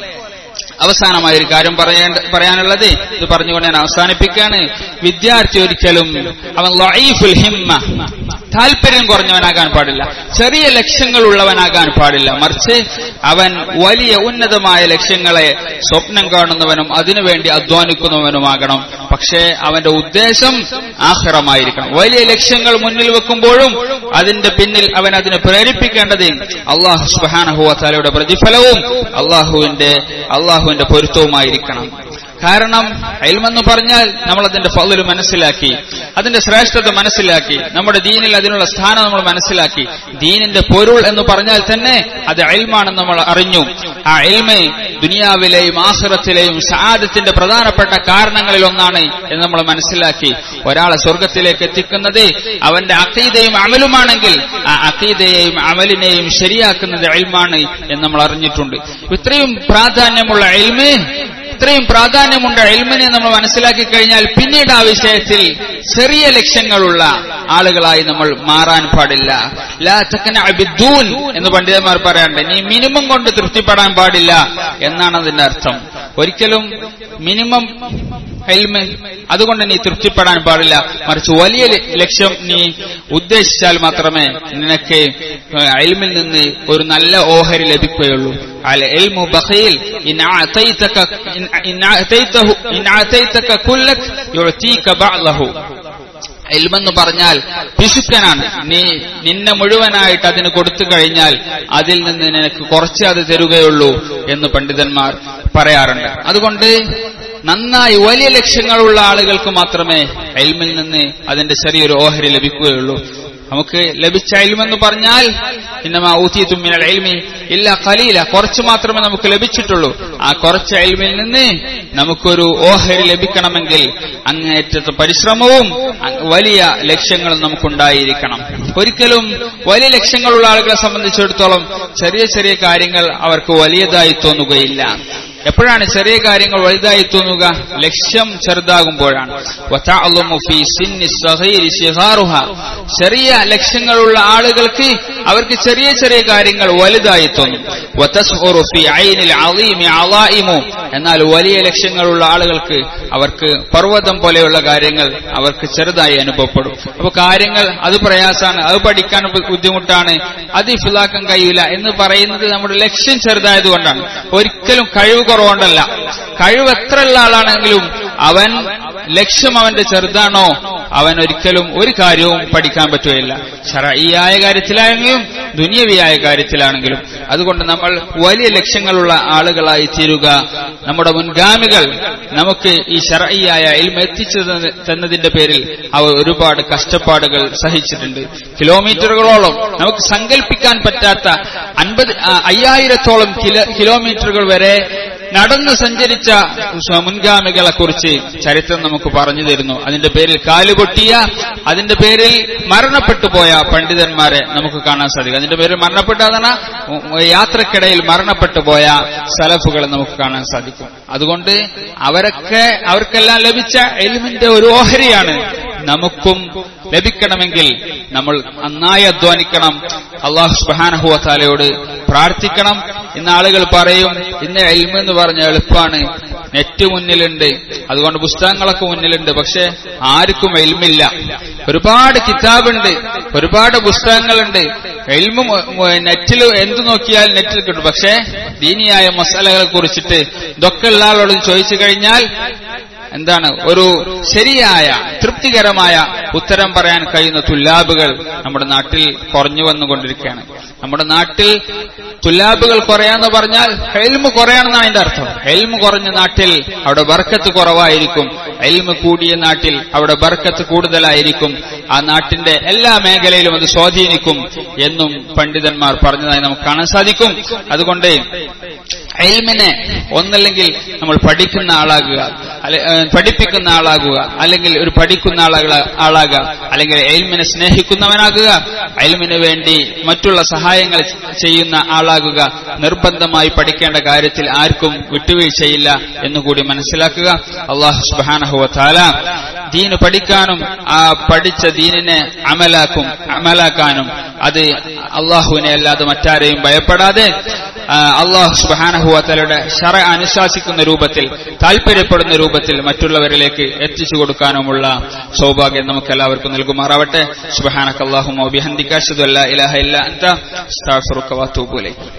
അവസാനമായ ഒരു കാര്യം പറയേണ്ട പറയാനുള്ളത് ഇത് പറഞ്ഞുകൊണ്ട് ഞാൻ അവസാനിപ്പിക്കുകയാണ് വിദ്യാർത്ഥി ഒരിക്കലും അവൻ ലഈഫുൽ ഹിമ്മ താല്പര്യം കുറഞ്ഞവനാകാൻ പാടില്ല ചെറിയ ലക്ഷ്യങ്ങൾ ഉള്ളവനാകാൻ പാടില്ല മറിച്ച് അവൻ വലിയ ഉന്നതമായ ലക്ഷ്യങ്ങളെ സ്വപ്നം കാണുന്നവനും അതിനുവേണ്ടി അധ്വാനിക്കുന്നവനുമാകണം പക്ഷേ അവന്റെ ഉദ്ദേശം ആഹ്റമായിരിക്കണം വലിയ ലക്ഷ്യങ്ങൾ മുന്നിൽ വെക്കുമ്പോഴും അതിന്റെ പിന്നിൽ അവൻ അതിനെ പ്രേരിപ്പിക്കേണ്ടത് അള്ളാഹു സുബാനഹുവത്താലയുടെ പ്രതിഫലവും അള്ളാഹുവിന്റെ അള്ളാഹുവിന്റെ പൊരുത്തവുമായിരിക്കണം കാരണം അയൽമെന്ന് പറഞ്ഞാൽ നമ്മൾ അതിന്റെ ഫലു മനസ്സിലാക്കി അതിന്റെ ശ്രേഷ്ഠത മനസ്സിലാക്കി നമ്മുടെ ദീനിൽ അതിനുള്ള സ്ഥാനം നമ്മൾ മനസ്സിലാക്കി ദീനിന്റെ പൊരുൾ എന്ന് പറഞ്ഞാൽ തന്നെ അത് അയൽമാണെന്ന് നമ്മൾ അറിഞ്ഞു ആ അയൽമ ദുനിയാവിലെയും ആഹ്റത്തിലെയും ഷാദത്തിന്റെ പ്രധാനപ്പെട്ട കാരണങ്ങളിൽ ഒന്നാണ് എന്ന് നമ്മൾ മനസ്സിലാക്കി ഒരാളെ സ്വർഗത്തിലേക്ക് എത്തിക്കുന്നത് അവന്റെ അക്കീതയും അമലുമാണെങ്കിൽ ആ അക്കീതയെയും അമലിനെയും ശരിയാക്കുന്നത് അയൽമാണ് എന്ന് നമ്മൾ അറിഞ്ഞിട്ടുണ്ട് ഇത്രയും പ്രാധാന്യമുള്ള അയൽമേ ഇത്രയും പ്രാധാന്യമുണ്ട് എൽമിനെ നമ്മൾ മനസ്സിലാക്കി കഴിഞ്ഞാൽ പിന്നീട് ആ വിഷയത്തിൽ ചെറിയ ലക്ഷ്യങ്ങളുള്ള ആളുകളായി നമ്മൾ മാറാൻ പാടില്ല ലാ തക്കന അബിദ്ദൂൻ എന്ന് പണ്ഡിതന്മാർ പറയാറുണ്ട് നീ മിനിമം കൊണ്ട് തൃപ്തിപ്പെടാൻ പാടില്ല എന്നാണ് അതിന്റെ അർത്ഥം ഒരിക്കലും മിനിമം എൽമ് അതുകൊണ്ട് നീ തൃപ്തിപ്പെടാൻ പാടില്ല മറിച്ച് വലിയ ലക്ഷ്യം നീ ഉദ്ദേശിച്ചാൽ മാത്രമേ നിനക്ക് എൽമിൽ നിന്ന് ഒരു നല്ല ഓഹരി ലഭിക്കുകയുള്ളൂ അൽ എൽമു ബഖീൽ ഇൻ അഅതൈതക ഇൻ അഅതൈതഹു ഇൻ അഅതൈതക കുല്ലക് യുഅതീക ബഅദഹു എൽമെന്ന് പറഞ്ഞാൽ പിശുക്കനാണ് നീ നിന്നെ മുഴുവനായിട്ട് അതിന് കൊടുത്തു കഴിഞ്ഞാൽ അതിൽ നിന്ന് നിനക്ക് കുറച്ച് അത് തരുകയുള്ളൂ എന്ന് പണ്ഡിതന്മാർ പറയാറുണ്ട് അതുകൊണ്ട് നന്നായി വലിയ ലക്ഷ്യങ്ങളുള്ള ആളുകൾക്ക് മാത്രമേ എൽമിൽ നിന്ന് അതിന്റെ ചെറിയൊരു ഓഹരി ലഭിക്കുകയുള്ളൂ നമുക്ക് ലഭിച്ച എൽമെന്ന് പറഞ്ഞാൽ ഇന്നമാ ഊത്തിത്തുമ്മിനൽ എൽമി ഇല്ല കലീല കുറച്ച് മാത്രമേ നമുക്ക് ലഭിച്ചിട്ടുള്ളൂ ആ കുറച്ച് എൽമിൽ നിന്ന് നമുക്കൊരു ഓഹരി ലഭിക്കണമെങ്കിൽ അങ്ങേറ്റത്തെ പരിശ്രമവും വലിയ ലക്ഷ്യങ്ങളും നമുക്കുണ്ടായിരിക്കണം ഒരിക്കലും വലിയ ലക്ഷ്യങ്ങളുള്ള ആളുകളെ സംബന്ധിച്ചിടത്തോളം ചെറിയ ചെറിയ കാര്യങ്ങൾ അവർക്ക് വലിയതായി തോന്നുകയില്ല എപ്പോഴാണ് ചെറിയ കാര്യങ്ങൾ വലുതായി തോന്നുക ലക്ഷ്യം ചെറുതാകുമ്പോഴാണ് ചെറിയ ലക്ഷ്യങ്ങളുള്ള ആളുകൾക്ക് അവർക്ക് ചെറിയ ചെറിയ കാര്യങ്ങൾ വലുതായി തോന്നും എന്നാൽ വലിയ ലക്ഷ്യങ്ങളുള്ള ആളുകൾക്ക് അവർക്ക് പർവ്വതം പോലെയുള്ള കാര്യങ്ങൾ അവർക്ക് ചെറുതായി അനുഭവപ്പെടും അപ്പൊ കാര്യങ്ങൾ അത് പ്രയാസമാണ് അത് പഠിക്കാൻ ബുദ്ധിമുട്ടാണ് അത് ഫിലാക്കാൻ കഴിയില്ല എന്ന് പറയുന്നത് നമ്മുടെ ലക്ഷ്യം ചെറുതായതുകൊണ്ടാണ് ഒരിക്കലും കഴിവ് കുറവുകൊണ്ടല്ല കഴിവ് എത്ര ഉള്ള ആളാണെങ്കിലും അവൻ ലക്ഷ്യം അവന്റെ ചെറുതാണോ അവൻ ഒരിക്കലും ഒരു കാര്യവും പഠിക്കാൻ പറ്റുകയില്ല ഷറഈയായ കാര്യത്തിലാണെങ്കിലും ദുനിയവിയായ കാര്യത്തിലാണെങ്കിലും അതുകൊണ്ട് നമ്മൾ വലിയ ലക്ഷ്യങ്ങളുള്ള ആളുകളായി തീരുക നമ്മുടെ മുൻഗാമികൾ നമുക്ക് ഈ ഷറഈയായ ഇൽമ എത്തിച്ചു തന്നതിന്റെ പേരിൽ അവർ ഒരുപാട് കഷ്ടപ്പാടുകൾ സഹിച്ചിട്ടുണ്ട് കിലോമീറ്ററുകളോളം നമുക്ക് സങ്കല്പിക്കാൻ പറ്റാത്ത അൻപത് അയ്യായിരത്തോളം കിലോമീറ്ററുകൾ വരെ നടന്നു സഞ്ചരിച്ച മുൻഗാമികളെ കുറിച്ച് ചരിത്രം നമുക്ക് പറഞ്ഞു തരുന്നു അതിന്റെ പേരിൽ കാലുപൊട്ടിയ അതിന്റെ പേരിൽ മരണപ്പെട്ടു പോയ പണ്ഡിതന്മാരെ നമുക്ക് കാണാൻ സാധിക്കും അതിന്റെ പേരിൽ മരണപ്പെട്ടതാണ് യാത്രക്കിടയിൽ മരണപ്പെട്ടു പോയ സലഫുകളെ നമുക്ക് കാണാൻ സാധിക്കും അതുകൊണ്ട് അവരൊക്കെ അവർക്കെല്ലാം ലഭിച്ച എലിമിന്റെ ഒരു ഓഹരിയാണ് നമുക്കും ലഭിക്കണമെങ്കിൽ നമ്മൾ നന്നായി അധ്വാനിക്കണം അള്ളാഹു സുബാനഹുവത്താലയോട് പ്രാർത്ഥിക്കണം ഇന്ന് ആളുകൾ പറയും ഇന്ന് എൽമെന്ന് പറഞ്ഞ എളുപ്പമാണ് നെറ്റ് മുന്നിലുണ്ട് അതുകൊണ്ട് പുസ്തകങ്ങളൊക്കെ മുന്നിലുണ്ട് പക്ഷെ ആർക്കും എൽമില്ല ഒരുപാട് കിതാബുണ്ട് ഒരുപാട് പുസ്തകങ്ങളുണ്ട് എൽമ് നെറ്റിൽ എന്ത് നോക്കിയാൽ നെറ്റിൽ കിട്ടും പക്ഷെ ദീനിയായ മസാലകളെ കുറിച്ചിട്ട് ഇതൊക്കെ ഉള്ള ആളോട് ചോദിച്ചു കഴിഞ്ഞാൽ എന്താണ് ഒരു ശരിയായ തൃപ്തികരമായ ഉത്തരം പറയാൻ കഴിയുന്ന തുല്ലാബുകൾ നമ്മുടെ നാട്ടിൽ കുറഞ്ഞു വന്നുകൊണ്ടിരിക്കുകയാണ് നമ്മുടെ നാട്ടിൽ തുല്ലാബുകൾ കുറയാന്ന് പറഞ്ഞാൽ ഹെൽമ് കുറയാണെന്നാണ് അതിന്റെ അർത്ഥം ഹെൽമ് കുറഞ്ഞ നാട്ടിൽ അവിടെ ബർക്കത്ത് കുറവായിരിക്കും എൽമ് കൂടിയ നാട്ടിൽ അവിടെ ബർക്കത്ത് കൂടുതലായിരിക്കും ആ നാട്ടിന്റെ എല്ലാ മേഖലയിലും അത് സ്വാധീനിക്കും എന്നും പണ്ഡിതന്മാർ പറഞ്ഞതായി നമുക്ക് കാണാൻ സാധിക്കും അതുകൊണ്ട് എൽമിനെ ഒന്നല്ലെങ്കിൽ നമ്മൾ പഠിക്കുന്ന ആളാകുക പഠിപ്പിക്കുന്ന ആളാകുക അല്ലെങ്കിൽ ഒരു പഠിക്കുന്ന ആളുകൾ ആളാകുക അല്ലെങ്കിൽ എൽമിനെ സ്നേഹിക്കുന്നവനാകുക എൽമിന് വേണ്ടി മറ്റുള്ള സഹായങ്ങൾ ചെയ്യുന്ന ആളാകുക നിർബന്ധമായി പഠിക്കേണ്ട കാര്യത്തിൽ ആർക്കും വിട്ടുവീഴ്ചയില്ല എന്നുകൂടി മനസ്സിലാക്കുക അള്ളാഹു സുബാനഹുവ താല ദീന് പഠിക്കാനും ആ പഠിച്ച ദീനിനെ അമലാക്കും അമലാക്കാനും അത് അള്ളാഹുവിനെ അല്ലാതെ മറ്റാരെയും ഭയപ്പെടാതെ അള്ളാഹു സുബാനഹുവത്തലയുടെ ഷറ അനുശാസിക്കുന്ന രൂപത്തിൽ താല്പര്യപ്പെടുന്ന രൂപത്തിൽ മറ്റുള്ളവരിലേക്ക് എത്തിച്ചു കൊടുക്കാനുമുള്ള സൗഭാഗ്യം നമുക്ക് എല്ലാവർക്കും നൽകുമാറാവട്ടെ സുബഹാനക്കല്ലാഹുമോ ബിഹന്ദിക്കാശുദല്ല ഇലാഹ ഇല്ല അന്ത അസ്താഫുറുക്ക വാത്തൂബുലൈ